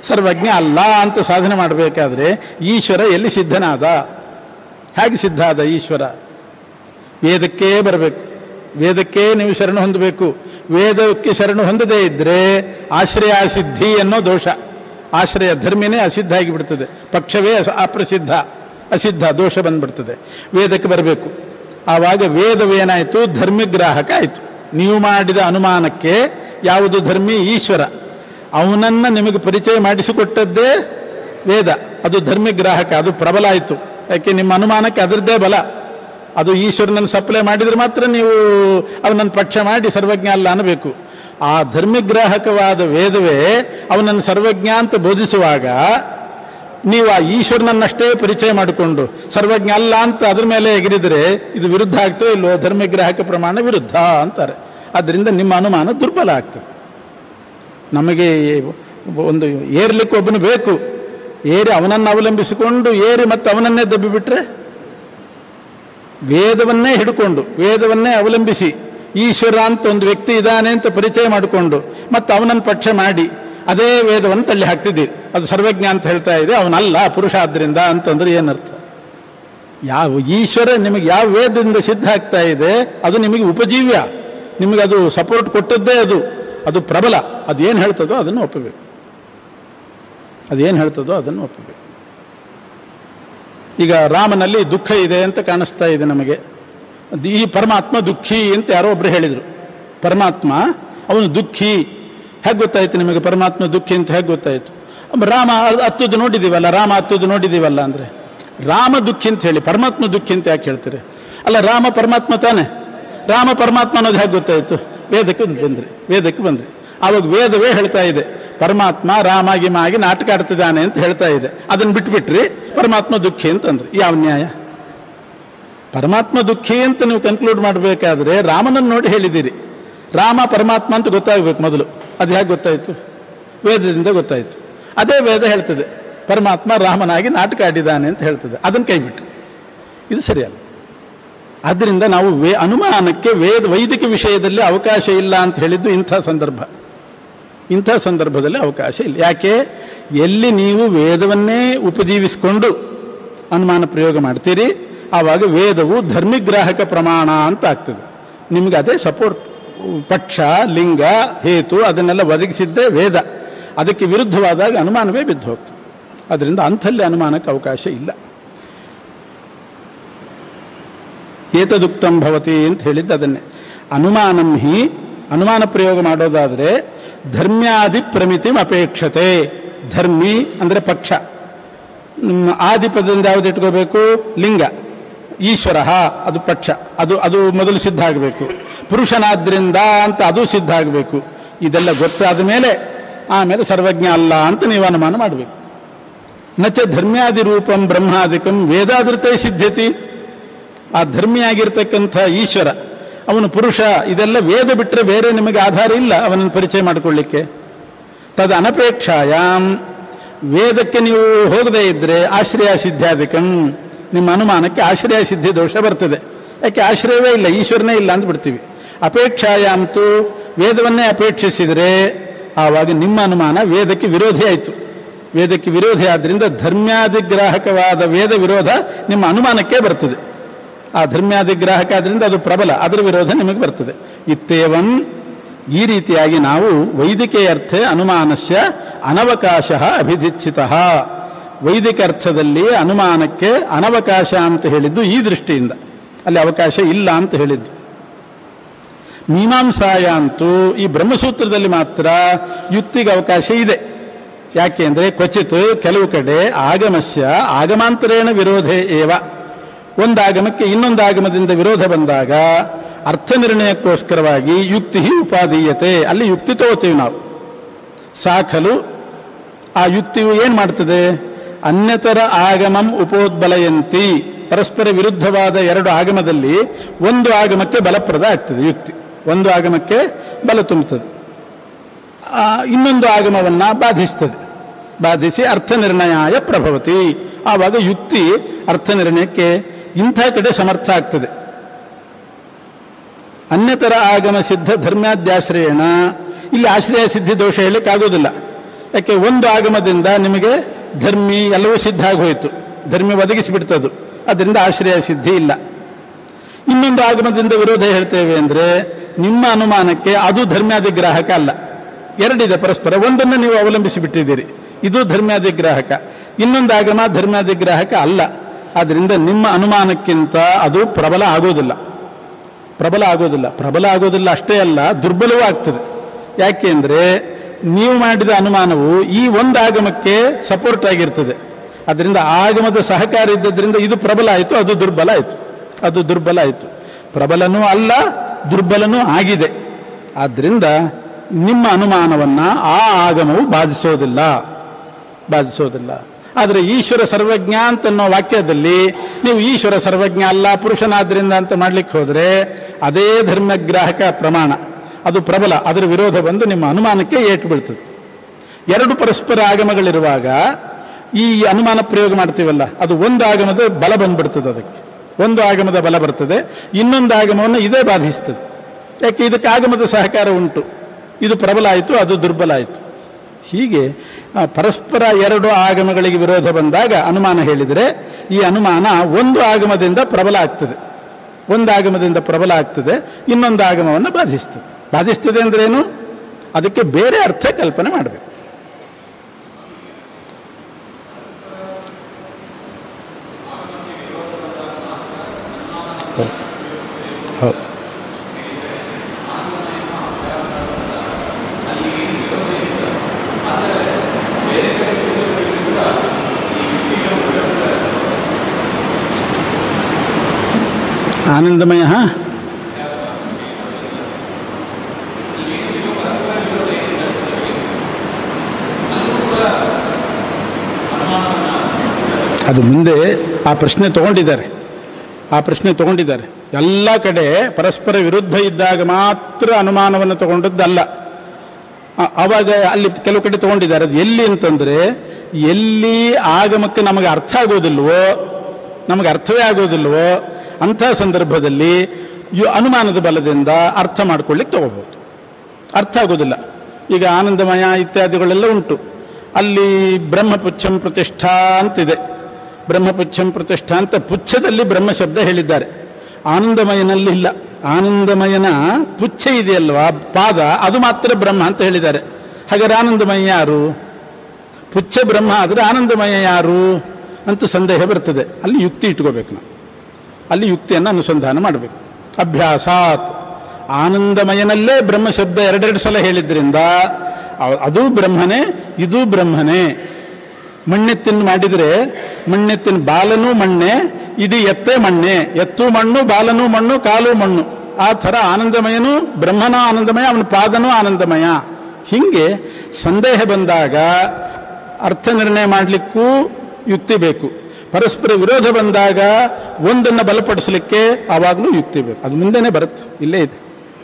ಸರ್ವಜ್ಞ ಅಲ್ಲ ಅಂತ ಸಾಧನೆ ಮಾಡಬೇಕಾದ್ರೆ ಈಶ್ವರ ಎಲ್ಲಿ ಸಿದ್ಧನಾದ ಹೇಗೆ ಸಿದ್ಧ ಆದ ಈಶ್ವರ ವೇದಕ್ಕೇ ಬರಬೇಕು ವೇದಕ್ಕೆ ನೀವು ಶರಣು ಹೊಂದಬೇಕು ವೇದಕ್ಕೆ ಶರಣು ಹೊಂದದೇ ಇದ್ದರೆ ಆಶ್ರಯ ಸಿದ್ಧಿ ಅನ್ನೋ ದೋಷ ಆಶ್ರಯ ಧರ್ಮಿನೇ ಅಸಿದ್ಧ ಆಗಿಬಿಡ್ತದೆ ಪಕ್ಷವೇ ಅಸ- ಅಪ್ರಸಿದ್ಧ ಅಸಿದ್ಧ ದೋಷ ಬಂದ್ಬಿಡ್ತದೆ ವೇದಕ್ಕೆ ಬರಬೇಕು ಆವಾಗ ವೇದವೇನಾಯಿತು ಧರ್ಮಿಗ್ರಾಹಕ ಆಯಿತು ನೀವು ಮಾಡಿದ ಅನುಮಾನಕ್ಕೆ ಯಾವುದು ಧರ್ಮಿ ಈಶ್ವರ ಅವನನ್ನು ನಿಮಗೆ ಪರಿಚಯ ಮಾಡಿಸಿಕೊಟ್ಟದ್ದೇ ವೇದ ಅದು ಧರ್ಮಿಗ್ರಾಹಕ ಅದು ಪ್ರಬಲ ಆಯಿತು ಯಾಕೆ ನಿಮ್ಮ ಅನುಮಾನಕ್ಕೆ ಅದರದ್ದೇ ಬಲ ಅದು ಈಶ್ವರನನ್ನು ಸಪ್ಲೈ ಮಾಡಿದರೆ ಮಾತ್ರ ನೀವು ಅವನನ್ನು ಪಕ್ಷ ಮಾಡಿ ಸರ್ವಜ್ಞ ಅಲ್ಲ ಅನ್ನಬೇಕು ಆ ಧರ್ಮಿಗ್ರಾಹಕವಾದ ವೇದವೇ ಅವನನ್ನು ಸರ್ವಜ್ಞ ಅಂತ ಬೋಧಿಸುವಾಗ ನೀವು ಆ ಈಶ್ವರನನ್ನಷ್ಟೇ ಪರಿಚಯ ಮಾಡಿಕೊಂಡು ಸರ್ವಜ್ಞ ಅಲ್ಲ ಅಂತ ಅದ್ರ ಮೇಲೆ ಎಗರಿದರೆ ಇದು ವಿರುದ್ಧ ಆಗ್ತೋ ಇಲ್ವೋ ಧರ್ಮಗ್ರಾಹಕ ಪ್ರಮಾಣ ವಿರುದ್ಧ ಅಂತಾರೆ ಆದ್ದರಿಂದ ನಿಮ್ಮ ಅನುಮಾನ ದುರ್ಬಲ ಆಗ್ತದೆ ನಮಗೆ ಒಂದು ಏರ್ಲಿಕ್ಕೆ ಒಬ್ಬನು ಬೇಕು ಏರಿ ಅವನನ್ನು ಅವಲಂಬಿಸಿಕೊಂಡು ಏರಿ ಮತ್ತೆ ಅವನನ್ನೇ ದಬ್ಬಿಬಿಟ್ರೆ ವೇದವನ್ನೇ ಹಿಡ್ಕೊಂಡು ವೇದವನ್ನೇ ಅವಲಂಬಿಸಿ ಈಶ್ವರ ಅಂತ ಒಂದು ವ್ಯಕ್ತಿ ಇದ್ದಾನೆ ಅಂತ ಪರಿಚಯ ಮಾಡಿಕೊಂಡು ಮತ್ತು ಅವನನ್ನು ಪಕ್ಷ ಮಾಡಿ ಅದೇ ವೇದವನ್ನು ತಳ್ಳಿ ಹಾಕ್ತಿದ್ದೀರಿ ಅದು ಸರ್ವಜ್ಞ ಅಂತ ಹೇಳ್ತಾ ಇದೆ ಅವನಲ್ಲ ಪುರುಷ ಆದ್ದರಿಂದ ಅಂತಂದ್ರೆ ಏನರ್ಥ ಯಾವ ಈಶ್ವರ ನಿಮಗೆ ಯಾವ ವೇದದಿಂದ ಸಿದ್ಧ ಆಗ್ತಾ ಇದೆ ಅದು ನಿಮಗೆ ಉಪಜೀವ್ಯ ನಿಮಗೆ ಅದು ಸಪೋರ್ಟ್ ಕೊಟ್ಟದ್ದೇ ಅದು ಅದು ಪ್ರಬಲ ಅದೇನು ಹೇಳ್ತದೋ ಅದನ್ನು ಒಪ್ಪಬೇಕು ಅದೇನು ಹೇಳ್ತದೋ ಅದನ್ನು ಒಪ್ಪಬೇಕು ಈಗ ರಾಮನಲ್ಲಿ ದುಃಖ ಇದೆ ಅಂತ ಕಾಣಿಸ್ತಾ ಇದೆ ನಮಗೆ ಅದು ಈ ಪರಮಾತ್ಮ ದುಃಖಿ ಅಂತ ಯಾರೋ ಒಬ್ರು ಹೇಳಿದರು ಪರಮಾತ್ಮ ಅವನು ದುಃಖಿ ಹೇಗೆ ಗೊತ್ತಾಯ್ತು ನಿಮಗೆ ಪರಮಾತ್ಮ ದುಃಖಿ ಅಂತ ಹೇಗೆ ಗೊತ್ತಾಯ್ತು ರಾಮ ಹತ್ತದ್ದು ನೋಡಿದ್ದೀವಲ್ಲ ರಾಮ ಹತ್ತದ್ದು ನೋಡಿದ್ದೀವಲ್ಲ ಅಂದರೆ ರಾಮ ದುಃಖಿ ಅಂತ ಹೇಳಿ ಪರಮಾತ್ಮ ದುಃಖಿ ಅಂತ ಯಾಕೆ ಹೇಳ್ತೀರಿ ಅಲ್ಲ ರಾಮ ಪರಮಾತ್ಮ ತಾನೆ ರಾಮ ಪರಮಾತ್ಮ ಅನ್ನೋದು ಹೇಗೆ ಗೊತ್ತಾಯ್ತು ವೇದಕ್ಕೆ ಬಂದ್ರಿ ವೇದಕ್ಕೆ ಬಂದ್ರಿ ಆವಾಗ ವೇದವೇ ಹೇಳ್ತಾ ಇದೆ ಪರಮಾತ್ಮ ರಾಮ ಗಿಮಾಗಿ ನಾಟಕ ಆಡ್ತಿದ್ದಾನೆ ಅಂತ ಹೇಳ್ತಾ ಇದೆ ಅದನ್ನು ಬಿಟ್ಬಿಟ್ರಿ ಪರಮಾತ್ಮ ದುಃಖಿ ಅಂತಂದ್ರಿ ಯಾವ ನ್ಯಾಯ ಪರಮಾತ್ಮ ದುಃಖಿ ಅಂತ ನೀವು ಕನ್ಕ್ಲೂಡ್ ಮಾಡಬೇಕಾದ್ರೆ ರಾಮನನ್ನು ನೋಡಿ ಹೇಳಿದ್ದೀರಿ ರಾಮ ಪರಮಾತ್ಮ ಅಂತ ಗೊತ್ತಾಗಬೇಕು ಮೊದಲು ಅದು ಹೇಗೆ ಗೊತ್ತಾಯಿತು ವೇದದಿಂದ ಗೊತ್ತಾಯಿತು ಅದೇ ವೇದ ಹೇಳ್ತದೆ ಪರಮಾತ್ಮ ರಾಮನಾಗಿ ನಾಟಕ ಆಡಿದ್ದಾನೆ ಅಂತ ಹೇಳ್ತದೆ ಅದನ್ನು ಕೈಬಿಟ್ರಿ ಇದು ಸರಿಯಲ್ಲ ಆದ್ದರಿಂದ ನಾವು ವೇ ಅನುಮಾನಕ್ಕೆ ವೇದ ವೈದಿಕ ವಿಷಯದಲ್ಲಿ ಅವಕಾಶ ಇಲ್ಲ ಅಂತ ಹೇಳಿದ್ದು ಇಂಥ ಸಂದರ್ಭ ಇಂಥ ಸಂದರ್ಭದಲ್ಲಿ ಅವಕಾಶ ಇಲ್ಲ ಯಾಕೆ ಎಲ್ಲಿ ನೀವು ವೇದವನ್ನೇ ಉಪಜೀವಿಸಿಕೊಂಡು ಅನುಮಾನ ಪ್ರಯೋಗ ಮಾಡ್ತೀರಿ ಆವಾಗ ವೇದವು ಧರ್ಮಿಗ್ರಾಹಕ ಪ್ರಮಾಣ ಅಂತ ಆಗ್ತದೆ ನಿಮಗೆ ಅದೇ ಸಪೋರ್ಟ್ ಪಕ್ಷ ಲಿಂಗ ಹೇತು ಅದನ್ನೆಲ್ಲ ಒದಗಿಸಿದ್ದೇ ವೇದ ಅದಕ್ಕೆ ವಿರುದ್ಧವಾದಾಗ ಅನುಮಾನವೇ ಬಿದ್ದು ಹೋಗ್ತದೆ ಅದರಿಂದ ಅಂಥಲ್ಲಿ ಅನುಮಾನಕ್ಕೆ ಅವಕಾಶ ಇಲ್ಲ ಏತದುಕ್ತಂ ಭವತಿ ಅಂತ ಹೇಳಿದ್ದು ಅದನ್ನೇ ಅನುಮಾನಂ ಹಿ ಅನುಮಾನ ಪ್ರಯೋಗ ಮಾಡೋದಾದರೆ ಧರ್ಮ್ಯಾದಿ ಪ್ರಮಿತಿಂ ಅಪೇಕ್ಷತೆ ಧರ್ಮಿ ಅಂದರೆ ಪಕ್ಷ ನಿಮ್ಮ ಆದಿ ಪದದಿಂದ ಯಾವ್ದು ಇಟ್ಕೋಬೇಕು ಲಿಂಗ ಈಶ್ವರ ಅದು ಪಕ್ಷ ಅದು ಅದು ಮೊದಲು ಸಿದ್ಧ ಆಗಬೇಕು ಪುರುಷನಾದ್ರಿಂದ ಅಂತ ಅದು ಸಿದ್ಧ ಆಗಬೇಕು ಇದೆಲ್ಲ ಗೊತ್ತಾದ ಮೇಲೆ ಆಮೇಲೆ ಸರ್ವಜ್ಞ ಅಲ್ಲ ಅಂತ ನೀವು ಅನುಮಾನ ಮಾಡಬೇಕು ನಚ ಧರ್ಮ್ಯಾದಿ ರೂಪಂ ಬ್ರಹ್ಮಾದಿಕಂ ವೇದಾದೃತೆ ಸಿದ್ಧತಿ ಆ ಧರ್ಮಿಯಾಗಿರ್ತಕ್ಕಂಥ ಈಶ್ವರ ಅವನು ಪುರುಷ ಇದೆಲ್ಲ ವೇದ ಬಿಟ್ಟರೆ ಬೇರೆ ನಿಮಗೆ ಆಧಾರ ಇಲ್ಲ ಅವನನ್ನು ಪರಿಚಯ ಮಾಡಿಕೊಳ್ಳಿಕ್ಕೆ ತದ ಅನಪೇಕ್ಷಾಯಾಮ್ ವೇದಕ್ಕೆ ನೀವು ಹೋಗದೇ ಇದ್ದರೆ ಆಶ್ರಯ ಸಿದ್ಧಾಧಿಕಂ ನಿಮ್ಮ ಅನುಮಾನಕ್ಕೆ ಆಶ್ರಯ ಸಿದ್ಧಿ ದೋಷ ಬರ್ತದೆ ಯಾಕೆ ಆಶ್ರಯವೇ ಇಲ್ಲ ಈಶ್ವರನೇ ಇಲ್ಲ ಅಂತ ಬಿಡ್ತೀವಿ ಅಪೇಕ್ಷಾಯಾಂತು ವೇದವನ್ನೇ ಅಪೇಕ್ಷಿಸಿದರೆ ಆವಾಗ ನಿಮ್ಮ ಅನುಮಾನ ವೇದಕ್ಕೆ ವಿರೋಧಿ ಆಯಿತು ವೇದಕ್ಕೆ ವಿರೋಧಿ ಆದ್ದರಿಂದ ಧರ್ಮ್ಯಾದಿಗ್ರಾಹಕವಾದ ವೇದ ವಿರೋಧ ನಿಮ್ಮ ಅನುಮಾನಕ್ಕೆ ಬರ್ತದೆ ಆ ಧರ್ಮ್ಯಾದಿಗ್ರಾಹಕ ಆದ್ರಿಂದ ಅದು ಪ್ರಬಲ ಅದರ ವಿರೋಧ ನಿಮಗೆ ಬರ್ತದೆ ಇತ್ತೇವಂ ಈ ರೀತಿಯಾಗಿ ನಾವು ವೈದಿಕೆ ಅರ್ಥೆ ಅನುಮಾನಸ್ಯ ಅನವಕಾಶ ಅಭಿಧಿಚ್ಛಿತ ವೈದಿಕ ಅರ್ಥದಲ್ಲಿ ಅನುಮಾನಕ್ಕೆ ಅನವಕಾಶ ಅಂತ ಹೇಳಿದ್ದು ಈ ದೃಷ್ಟಿಯಿಂದ ಅಲ್ಲಿ ಅವಕಾಶ ಇಲ್ಲ ಅಂತ ಹೇಳಿದ್ದು ಮೀಮಾಂಸಾಯ ಅಂತೂ ಈ ಬ್ರಹ್ಮಸೂತ್ರದಲ್ಲಿ ಮಾತ್ರ ಯುಕ್ತಿಗೆ ಅವಕಾಶ ಇದೆ ಯಾಕೆ ಅಂದರೆ ಕ್ವಚಿತ್ ಕೆಲವು ಕಡೆ ಆಗಮಸ್ಯ ಆಗಮಾಂತರೇಣ ವಿರೋಧೇ ಏವ ಒಂದು ಆಗಮಕ್ಕೆ ಇನ್ನೊಂದು ಆಗಮದಿಂದ ವಿರೋಧ ಬಂದಾಗ ಅರ್ಥ ನಿರ್ಣಯಕ್ಕೋಸ್ಕರವಾಗಿ ಯುಕ್ತಿ ಉಪಾದೀಯತೆ ಅಲ್ಲಿ ಯುಕ್ತಿ ತಗೋತೀವಿ ನಾವು ಸಾಕಲು ಆ ಯುಕ್ತಿಯು ಏನು ಮಾಡ್ತದೆ ಅನ್ಯತರ ಆಗಮಂ ಉಪೋದ್ಬಲಯಂತಿ ಪರಸ್ಪರ ವಿರುದ್ಧವಾದ ಎರಡು ಆಗಮದಲ್ಲಿ ಒಂದು ಆಗಮಕ್ಕೆ ಬಲಪ್ರದ ಆಗ್ತದೆ ಯುಕ್ತಿ ಒಂದು ಆಗಮಕ್ಕೆ ಬಲ ತುಂಬುತ್ತದೆ ಆ, ಇನ್ನೊಂದು ಆಗಮವನ್ನು ಬಾಧಿಸ್ತದೆ ಬಾಧಿಸಿ ಅರ್ಥ ನಿರ್ಣಯಾಯ ಪ್ರಭವತಿ ಆವಾಗ ಯುಕ್ತಿ ಅರ್ಥ ನಿರ್ಣಯಕ್ಕೆ ಇಂಥ ಕಡೆ ಸಮರ್ಥ ಆಗ್ತದೆ ಅನ್ಯತರ ಆಗಮ ಸಿದ್ಧ ಧರ್ಮ್ಯಾದ್ಯಾಶ್ರಯಣ ಇಲ್ಲಿ ಆಶ್ರಯ ಸಿದ್ಧಿ ದೋಷ ಹೇಳಲಿಕ್ಕೆ ಆಗೋದಿಲ್ಲ ಯಾಕೆ ಒಂದು ಆಗಮದಿಂದ ನಿಮಗೆ ಧರ್ಮಿ ಎಲ್ಲವೂ ಸಿದ್ಧ ಆಗಿ ಹೋಯಿತು ಧರ್ಮಿ ಒದಗಿಸಿಬಿಡ್ತದು ಅದರಿಂದ ಆಶ್ರಯ ಸಿದ್ಧಿ ಇಲ್ಲ ಇನ್ನೊಂದು ಆಗಮದಿಂದ ವಿರೋಧ ಹೇಳ್ತೇವೆ ಅಂದರೆ ನಿಮ್ಮ ಅನುಮಾನಕ್ಕೆ ಅದು ಧರ್ಮ್ಯಾದಿಗ್ರಾಹಕ ಅಲ್ಲ ಎರಡಿದೆ ಪರಸ್ಪರ ಒಂದನ್ನು ನೀವು ಅವಲಂಬಿಸಿ ಬಿಟ್ಟಿದ್ದೀರಿ ಇದು ಧರ್ಮ್ಯಾದಿಗ್ರಾಹಕ ಇನ್ನೊಂದು ಆಗಮ ಧರ್ಮ್ಯಾದಿಗ್ರಾಹಕ ಅಲ್ಲ ಆದ್ದರಿಂದ ನಿಮ್ಮ ಅನುಮಾನಕ್ಕಿಂತ ಅದು ಪ್ರಬಲ ಆಗೋದಿಲ್ಲ ಪ್ರಬಲ ಆಗೋದಿಲ್ಲ ಪ್ರಬಲ ಆಗೋದಿಲ್ಲ ಅಷ್ಟೇ ಅಲ್ಲ ದುರ್ಬಲವೂ ಆಗ್ತದೆ ಯಾಕೆ ಅಂದರೆ ನೀವು ಮಾಡಿದ ಅನುಮಾನವು ಈ ಒಂದು ಆಗಮಕ್ಕೆ ಸಪೋರ್ಟ್ ಆಗಿರ್ತದೆ ಅದರಿಂದ ಆಗಮದ ಸಹಕಾರ ಇದ್ದದ್ರಿಂದ ಇದು ಪ್ರಬಲ ಆಯಿತು ಅದು ದುರ್ಬಲ ಆಯಿತು ಅದು ದುರ್ಬಲ ಆಯಿತು ಪ್ರಬಲನೂ ಅಲ್ಲ ದುರ್ಬಲನೂ ಆಗಿದೆ ಆದ್ದರಿಂದ ನಿಮ್ಮ ಅನುಮಾನವನ್ನು ಆ ಆಗಮವು ಬಾಧಿಸೋದಿಲ್ಲ ಬಾಧಿಸೋದಿಲ್ಲ ಆದರೆ ಈಶ್ವರ ಸರ್ವಜ್ಞ ಅಂತನ್ನೋ ವಾಕ್ಯದಲ್ಲಿ ನೀವು ಈಶ್ವರ ಸರ್ವಜ್ಞ ಅಲ್ಲ ಪುರುಷನಾದ್ರಿಂದ ಅಂತ ಮಾಡ್ಲಿಕ್ಕೆ ಹೋದರೆ ಅದೇ ಧರ್ಮಗ್ರಾಹಕ ಪ್ರಮಾಣ ಅದು ಪ್ರಬಲ ಅದರ ವಿರೋಧ ಬಂದು ನಿಮ್ಮ ಅನುಮಾನಕ್ಕೆ ಏಟು ಬೀಳ್ತದೆ ಎರಡು ಪರಸ್ಪರ ಆಗಮಗಳಿರುವಾಗ ಈ ಅನುಮಾನ ಪ್ರಯೋಗ ಮಾಡ್ತೀವಲ್ಲ ಅದು ಒಂದು ಆಗಮದ ಬಲ ಬಂದ್ಬಿಡ್ತದೆ ಅದಕ್ಕೆ ಒಂದು ಆಗಮದ ಬಲ ಬರ್ತದೆ ಇನ್ನೊಂದು ಆಗಮವನ್ನು ಇದೇ ಬಾಧಿಸ್ತದೆ ಯಾಕೆ ಇದಕ್ಕೆ ಆಗಮದ ಸಹಕಾರ ಉಂಟು ಇದು ಪ್ರಬಲ ಆಯಿತು ಅದು ದುರ್ಬಲ ಆಯಿತು ಹೀಗೆ ಆ, ಪರಸ್ಪರ ಎರಡು ಆಗಮಗಳಿಗೆ ವಿರೋಧ ಬಂದಾಗ ಅನುಮಾನ ಹೇಳಿದರೆ ಈ ಅನುಮಾನ ಒಂದು ಆಗಮದಿಂದ ಪ್ರಬಲ ಆಗ್ತದೆ ಒಂದು ಆಗಮದಿಂದ ಪ್ರಬಲ ಆಗ್ತದೆ ಇನ್ನೊಂದು ಆಗಮವನ್ನು ಬಾಧಿಸ್ತದೆ ಬಾಧಿಸ್ತದೆ ಅಂದ್ರೇನು ಅದಕ್ಕೆ ಬೇರೆ ಅರ್ಥ ಕಲ್ಪನೆ ಮಾಡಬೇಕು ಹೌದು ಆನಂದಮಯ ಅದು ಮುಂದೆ ಆ ಪ್ರಶ್ನೆ ತಗೊಂಡಿದ್ದಾರೆ ಆ ಪ್ರಶ್ನೆ ತಗೊಂಡಿದ್ದಾರೆ ಎಲ್ಲ ಕಡೆ ಪರಸ್ಪರ ವಿರುದ್ಧ ಇದ್ದಾಗ ಮಾತ್ರ ಅನುಮಾನವನ್ನು ತಗೊಂಡದ್ದಲ್ಲ ಆ- ಆವಾಗ ಅಲ್ಲಿ ಕೆಲವು ಕಡೆ ತಗೊಂಡಿದ್ದಾರೆ ಅದು ಎಲ್ಲಿ ಅಂತಂದ್ರೆ ಎಲ್ಲಿ ಆಗಮಕ್ಕೆ ನಮಗೆ ಅರ್ಥ ಆಗೋದಿಲ್ವೋ ನಮಗೆ ಅರ್ಥವೇ ಆಗೋದಿಲ್ವೋ ಅಂಥ ಸಂದರ್ಭದಲ್ಲಿ ಯು- ಅನುಮಾನದ ಬಲದಿಂದ ಅರ್ಥ ಮಾಡ್ಕೊಳ್ಳಿಕ್ಕೆ ತಗೋಬಹುದು ಅರ್ಥ ಆಗೋದಿಲ್ಲ ಈಗ ಆನಂದಮಯ ಇತ್ಯಾದಿಗಳೆಲ್ಲ ಉಂಟು ಅಲ್ಲಿ ಬ್ರಹ್ಮಪುಚ್ಛಂ ಪ್ರತಿಷ್ಠಾ ಅಂತಿದೆ ಬ್ರಹ್ಮಪುಚ್ಛಂ ಪ್ರತಿಷ್ಠಾ ಅಂತ ಪುಚ್ಛದಲ್ಲಿ ಬ್ರಹ್ಮ ಶಬ್ದ ಹೇಳಿದ್ದಾರೆ ಆನಂದಮಯನಲ್ಲಿ ಇಲ್ಲ ಆನಂದಮಯನ ಪುಚ್ಛ ಇದೆಯಲ್ವಾ ಪಾದ ಅದು ಮಾತ್ರ ಬ್ರಹ್ಮ ಅಂತ ಹೇಳಿದ್ದಾರೆ ಹಾಗಾದ್ರೆ ಆನಂದಮಯ ಯಾರು ಪುಚ್ಛ ಬ್ರಹ್ಮ ಆದರೆ ಆನಂದಮಯ ಯಾರು ಅಂತ ಸಂದೇಹ ಬರ್ತದೆ ಅಲ್ಲಿ ಯುಕ್ತಿ ಇಟ್ಕೋಬೇಕು ನಾವು ಅಲ್ಲಿ ಯುಕ್ತಿಯನ್ನು ಅನುಸಂಧಾನ ಮಾಡಬೇಕು ಅಭ್ಯಾಸಾತ್ ಆನಂದಮಯನಲ್ಲೇ ಬ್ರಹ್ಮ ಶಬ್ದ ಎರಡೆರಡು ಸಲ ಹೇಳಿದ್ರಿಂದ ಅ- ಅದು ಬ್ರಹ್ಮನೇ ಇದು ಬ್ರಹ್ಮನೇ ಮಣ್ಣೆತ್ತಿನ ಮಾಡಿದರೆ ಮಣ್ಣೆತ್ತಿನ ಬಾಲನೂ ಮಣ್ಣೆ ಇಡೀ ಎತ್ತೇ ಮಣ್ಣೆ ಎತ್ತು ಮಣ್ಣು ಬಾಲನೂ ಮಣ್ಣು ಕಾಲು ಮಣ್ಣು ಆ ಥರ ಆನಂದಮಯನು ಬ್ರಹ್ಮನ ಆನಂದಮಯ ಅವನ ಪಾದನೂ ಆನಂದಮಯ ಹೀಗೆ ಸಂದೇಹ ಬಂದಾಗ ಅರ್ಥ ನಿರ್ಣಯ ಮಾಡಲಿಕ್ಕೂ ಯುಕ್ತಿ ಬೇಕು ಪರಸ್ಪರ ವಿರೋಧ ಬಂದಾಗ ಒಂದನ್ನು ಬಲಪಡಿಸಲಿಕ್ಕೆ ಆವಾಗಲೂ ಯುಕ್ತಿ ಬೇಕು ಅದು ಮುಂದೆನೇ ಬರುತ್ತೆ ಇಲ್ಲೇ ಇದೆ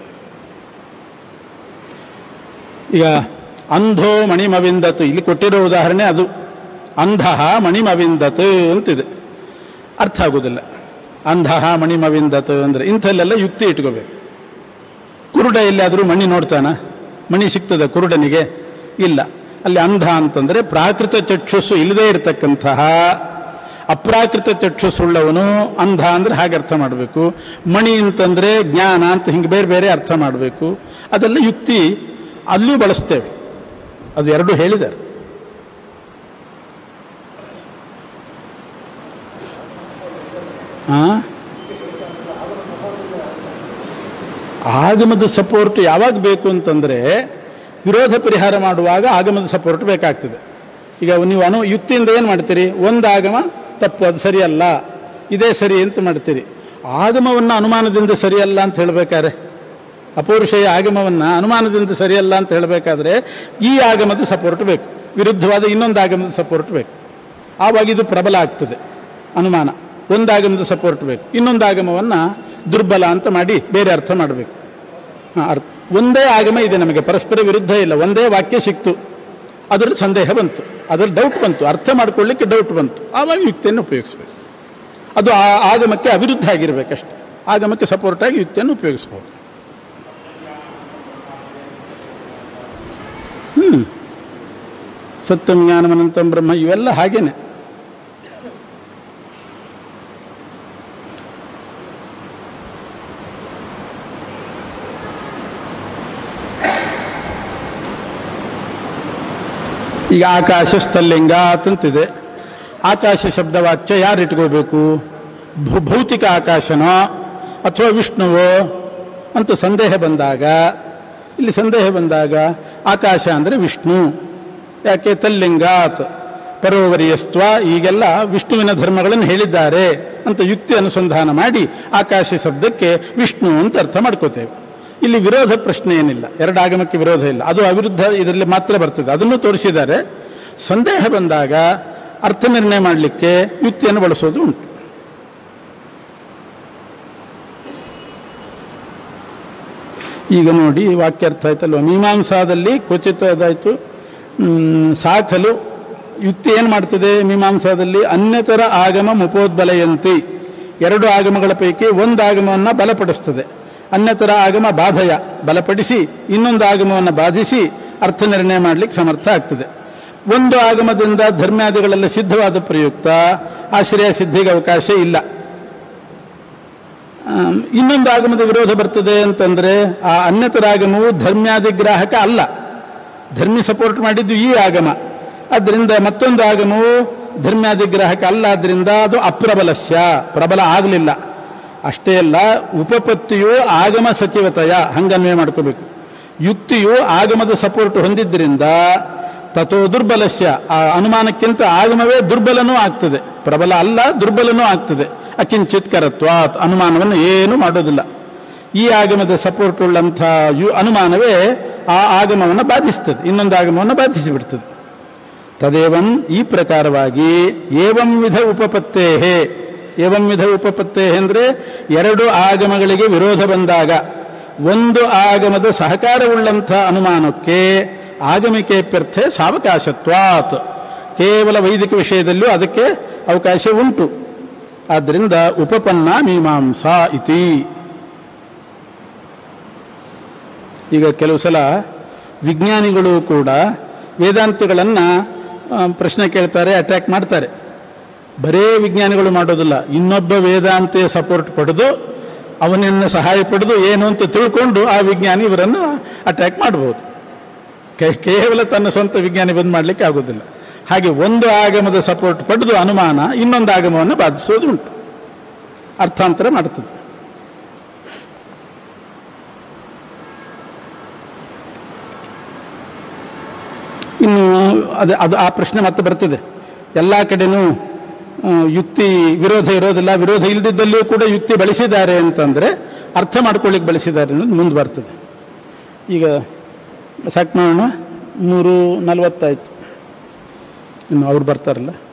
ಈಗ ಅಂಧೋ ಮಣಿಮವಿಂದತು ಇಲ್ಲಿ ಕೊಟ್ಟಿರೋ ಉದಾಹರಣೆ ಅದು ಅಂಧ ಮಣಿಮವಿಂದತು ಅಂತಿದೆ ಅರ್ಥ ಆಗೋದಿಲ್ಲ ಅಂಧ ಮಣಿಮವಿಂದತು ಅಂದರೆ ಇಂಥಲ್ಲೆಲ್ಲ ಯುಕ್ತಿ ಇಟ್ಕೋಬೇಕು ಕುರುಡ ಎಲ್ಲಿಯಾದರೂ ಮಣಿ ನೋಡ್ತಾನ ಮಣಿ ಸಿಗ್ತದ ಕುರುಡನಿಗೆ ಇಲ್ಲ ಅಲ್ಲಿ ಅಂಧ ಅಂತಂದರೆ ಪ್ರಾಕೃತ ಚಕ್ಷುಸ್ಸು ಇಲ್ಲದೇ ಇರತಕ್ಕಂತಹ ಅಪ್ರಾಕೃತ ಚಕ್ಷುಸ್ಸುಳ್ಳವನು ಅಂಧ ಅಂದರೆ ಹಾಗೆ ಅರ್ಥ ಮಾಡಬೇಕು ಮಣಿ ಅಂತಂದರೆ ಜ್ಞಾನ ಅಂತ ಹಿಂಗೆ ಬೇರೆ ಬೇರೆ ಅರ್ಥ ಮಾಡಬೇಕು ಅದೆಲ್ಲ ಯುಕ್ತಿ ಅಲ್ಲೂ ಬಳಸ್ತೇವೆ ಅದು ಎರಡು ಹೇಳಿದ್ದಾರೆ ಆ? ಆಗಮದ ಸಪೋರ್ಟ್ ಯಾವಾಗ ಬೇಕು ಅಂತಂದರೆ ವಿರೋಧ ಪರಿಹಾರ ಮಾಡುವಾಗ ಆಗಮದ ಸಪೋರ್ಟ್ ಬೇಕಾಗ್ತದೆ ಈಗ ನೀವು ಅನು ಯುಕ್ತಿಯಿಂದ ಏನು ಮಾಡ್ತೀರಿ ಒಂದು ಆಗಮ ತಪ್ಪು ಅದು ಸರಿಯಲ್ಲ ಇದೇ ಸರಿ ಅಂತ ಮಾಡ್ತೀರಿ ಆಗಮವನ್ನು ಅನುಮಾನದಿಂದ ಸರಿಯಲ್ಲ ಅಂತ ಹೇಳಬೇಕಾದ್ರೆ ಅಪೌರುಷೇಯ ಆಗಮವನ್ನು ಅನುಮಾನದಿಂದ ಸರಿಯಲ್ಲ ಅಂತ ಹೇಳಬೇಕಾದ್ರೆ ಈ ಆಗಮದ ಸಪೋರ್ಟ್ ಬೇಕು ವಿರುದ್ಧವಾದ ಇನ್ನೊಂದು ಆಗಮದ ಸಪೋರ್ಟ್ ಬೇಕು ಆವಾಗ ಇದು ಪ್ರಬಲ ಆಗ್ತದೆ ಅನುಮಾನ ಒಂದು ಆಗಮದ ಸಪೋರ್ಟ್ ಬೇಕು ಇನ್ನೊಂದು ಆಗಮವನ್ನು ದುರ್ಬಲ ಅಂತ ಮಾಡಿ ಬೇರೆ ಅರ್ಥ ಮಾಡಬೇಕು ಹಾಂ ಅರ್ಥ ಒಂದೇ ಆಗಮ ಇದೆ ನಮಗೆ ಪರಸ್ಪರ ವಿರುದ್ಧ ಇಲ್ಲ ಒಂದೇ ವಾಕ್ಯ ಸಿಕ್ತು ಅದರಲ್ಲಿ ಸಂದೇಹ ಬಂತು ಅದರಲ್ಲಿ ಡೌಟ್ ಬಂತು ಅರ್ಥ ಮಾಡ್ಕೊಳ್ಳಿಕ್ಕೆ ಡೌಟ್ ಬಂತು ಆವಾಗ ಯುಕ್ತಿಯನ್ನು ಉಪಯೋಗಿಸ್ಬೇಕು ಅದು ಆ ಆಗಮಕ್ಕೆ ಅವಿರುದ್ಧ ಆಗಿರಬೇಕಷ್ಟೆ ಆಗಮಕ್ಕೆ ಸಪೋರ್ಟ್ ಆಗಿ ಯುಕ್ತಿಯನ್ನು ಉಪಯೋಗಿಸ್ಬೋದು ಹ್ಞೂ ಸತ್ಯಂ ಜ್ಞಾನಮನಂತಂ ಬ್ರಹ್ಮ ಇವೆಲ್ಲ ಹಾಗೇನೆ ಈಗ ಆಕಾಶ ಸ್ಥಲ್ಲಿಂಗ ಅಂತಂತಿದೆ ಆಕಾಶ ಶಬ್ದವಾಚ್ಯ ಯಾರು ಇಟ್ಕೋಬೇಕು ಭೌ- ಭೌತಿಕ ಆಕಾಶನೋ ಅಥವಾ ವಿಷ್ಣುವೋ ಅಂತ ಸಂದೇಹ ಬಂದಾಗ ಇಲ್ಲಿ ಸಂದೇಹ ಬಂದಾಗ ಆಕಾಶ ಅಂದರೆ ವಿಷ್ಣು ಯಾಕೆ ತಲ್ಲಿಂಗಾತ್ ಪರೋವರಿಯಸ್ತ್ವ ಈಗೆಲ್ಲ ವಿಷ್ಣುವಿನ ಧರ್ಮಗಳನ್ನು ಹೇಳಿದ್ದಾರೆ ಅಂತ ಯುಕ್ತಿ ಅನುಸಂಧಾನ ಮಾಡಿ ಆಕಾಶ ಶಬ್ದಕ್ಕೆ ವಿಷ್ಣು ಅಂತ ಅರ್ಥ ಮಾಡ್ಕೋತೇವೆ ಇಲ್ಲಿ ವಿರೋಧ ಪ್ರಶ್ನೆ ಏನಿಲ್ಲ ಎರಡು ಆಗಮಕ್ಕೆ ವಿರೋಧ ಇಲ್ಲ ಅದು ಅವಿರುದ್ಧ ಇದರಲ್ಲಿ ಮಾತ್ರ ಬರ್ತದೆ ಅದನ್ನು ತೋರಿಸಿದ್ದಾರೆ ಸಂದೇಹ ಬಂದಾಗ ಅರ್ಥ ನಿರ್ಣಯ ಮಾಡಲಿಕ್ಕೆ ಯುಕ್ತಿಯನ್ನು ಬಳಸೋದು ಉಂಟು ಈಗ ನೋಡಿ ವಾಕ್ಯಾರ್ಥ ಆಯ್ತಲ್ವ ಮೀಮಾಂಸಾದಲ್ಲಿ ಕ್ವಚಿತ್ ಅದಾಯಿತು ಸಾಕಲು ಯುಕ್ತಿ ಏನು ಮಾಡ್ತದೆ ಮೀಮಾಂಸಾದಲ್ಲಿ ಅನ್ಯತರ ಆಗಮ ಮುಪೋದ್ಬಲಯಂತಿ ಎರಡು ಆಗಮಗಳ ಪೈಕಿ ಒಂದು ಆಗಮವನ್ನು ಬಲಪಡಿಸ್ತದೆ ಅನ್ಯತರ ಆಗಮ ಬಾಧಯ ಬಲಪಡಿಸಿ ಇನ್ನೊಂದು ಆಗಮವನ್ನು ಬಾಧಿಸಿ ಅರ್ಥ ನಿರ್ಣಯ ಮಾಡಲಿಕ್ಕೆ ಸಮರ್ಥ ಆಗ್ತದೆ ಒಂದು ಆಗಮದಿಂದ ಧರ್ಮಾದಿಗಳೆಲ್ಲ ಸಿದ್ಧವಾದ ಪ್ರಯುಕ್ತ ಆಶ್ರಯ ಸಿದ್ಧಿಗೆ ಅವಕಾಶ ಇಲ್ಲ ಆಮ್, ಇನ್ನೊಂದು ಆಗಮದ ವಿರೋಧ ಬರ್ತದೆ ಅಂತಂದ್ರೆ ಆ ಅನ್ಯತರ ಆಗಮವು ಧರ್ಮ್ಯಾದಿಗ್ರಾಹಕ ಅಲ್ಲ ಧರ್ಮಿ ಸಪೋರ್ಟ್ ಮಾಡಿದ್ದು ಈ ಆಗಮ ಅದರಿಂದ ಮತ್ತೊಂದು ಆಗಮವು ಧರ್ಮ್ಯಾದಿಗ್ರಾಹಕ ಅಲ್ಲ ಆದ್ರಿಂದ ಅದು ಅಪ್ರಬಲಸ್ಯ ಪ್ರಬಲ ಆಗಲಿಲ್ಲ ಅಷ್ಟೇ ಅಲ್ಲ ಉಪಪತ್ತಿಯು ಆಗಮ ಸಚಿವತೆಯ ಹಂಗನ್ವಯ ಮಾಡ್ಕೋಬೇಕು ಯುಕ್ತಿಯು ಆಗಮದ ಸಪೋರ್ಟ್ ಹೊಂದಿದ್ದರಿಂದ ತಥೋ ದುರ್ಬಲಸ್ಯ ಆ ಅನುಮಾನಕ್ಕಿಂತ ಆಗಮವೇ ದುರ್ಬಲನೂ ಆಗ್ತದೆ ಪ್ರಬಲ ಅಲ್ಲ ದುರ್ಬಲನೂ ಆಗ್ತದೆ ಅಕಿಂಚಿತ್ ಕರತ್ವಾತ್ ಅನುಮಾನವನ್ನು ಏನೂ ಮಾಡೋದಿಲ್ಲ ಈ ಆಗಮದ ಸಪೋರ್ಟ್ ಉಳ್ಳಂಥ ಯು ಅನುಮಾನವೇ ಆ ಆಗಮವನ್ನು ಬಾಧಿಸ್ತದೆ ಇನ್ನೊಂದು ಆಗಮವನ್ನು ಬಾಧಿಸಿ ಬಿಡ್ತದೆ ತದೇವಂ ಈ ಪ್ರಕಾರವಾಗಿ ಏವಂ ವಿಧ ಉಪಪತ್ತೇಹೇ ಏವಂ ವಿಧ ಉಪಪತ್ತೇಹೆ ಅಂದರೆ ಎರಡು ಆಗಮಗಳಿಗೆ ವಿರೋಧ ಬಂದಾಗ ಒಂದು ಆಗಮದ ಸಹಕಾರವುಳ್ಳಂಥ ಅನುಮಾನಕ್ಕೆ ಆಗಮಿಕೆಪ್ಯರ್ಥೆ ಸಾವಕಾಶತ್ವಾತ್ ಕೇವಲ ವೈದಿಕ ವಿಷಯದಲ್ಲೂ ಅದಕ್ಕೆ ಅವಕಾಶ ಉಂಟು ಆದ್ದರಿಂದ ಉಪಪನ್ನ ಮೀಮಾಂಸಾ ಇತಿ ಈಗ ಕೆಲವು ಸಲ ವಿಜ್ಞಾನಿಗಳು ಕೂಡ ವೇದಾಂತಗಳನ್ನು ಪ್ರಶ್ನೆ ಕೇಳ್ತಾರೆ ಅಟ್ಯಾಕ್ ಮಾಡ್ತಾರೆ ಬರೇ ವಿಜ್ಞಾನಿಗಳು ಮಾಡೋದಿಲ್ಲ ಇನ್ನೊಬ್ಬ ವೇದಾಂತಿಯ ಸಪೋರ್ಟ್ ಪಡೆದು ಅವನನ್ನು ಸಹಾಯ ಪಡೆದು ಏನು ಅಂತ ತಿಳ್ಕೊಂಡು ಆ ವಿಜ್ಞಾನಿ ಇವರನ್ನು ಅಟ್ಯಾಕ್ ಮಾಡ್ಬೋದು ಕೇ- ಕೇವಲ ತನ್ನ ಸ್ವಂತ ವಿಜ್ಞಾನಿ ಬಂದ್ ಮಾಡಲಿಕ್ಕೆ ಆಗೋದಿಲ್ಲ ಹಾಗೆ ಒಂದು ಆಗಮದ ಸಪೋರ್ಟ್ ಪಡೆದು ಅನುಮಾನ ಇನ್ನೊಂದು ಆಗಮವನ್ನು ಬಾಧಿಸೋದು ಉಂಟು ಅರ್ಥಾಂತರ ಮಾಡ್ತದೆ ಇನ್ನು ಅದು ಅದು ಆ ಪ್ರಶ್ನೆ ಮತ್ತೆ ಬರ್ತದೆ ಎಲ್ಲ ಕಡೆನೂ ಆ, ಯುಕ್ತಿ ವಿರೋಧ ಇರೋದಿಲ್ಲ ವಿರೋಧ ಇಲ್ಲದಿದ್ದಲ್ಲಿಯೂ ಕೂಡ ಯುಕ್ತಿ ಬಳಸಿದ್ದಾರೆ ಅಂತಂದರೆ ಅರ್ಥ ಮಾಡ್ಕೊಳ್ಳಿಕ್ಕೆ ಬಳಸಿದ್ದಾರೆ ಅನ್ನೋದು ಮುಂದೆ ಬರ್ತದೆ ಈಗ ಸಾಕು ಮಾಡೋಣ ಮೂರು ನಲವತ್ತಾಯ್ತು ಇನ್ನು ಅವ್ರು ಬರ್ತಾರಲ್ಲ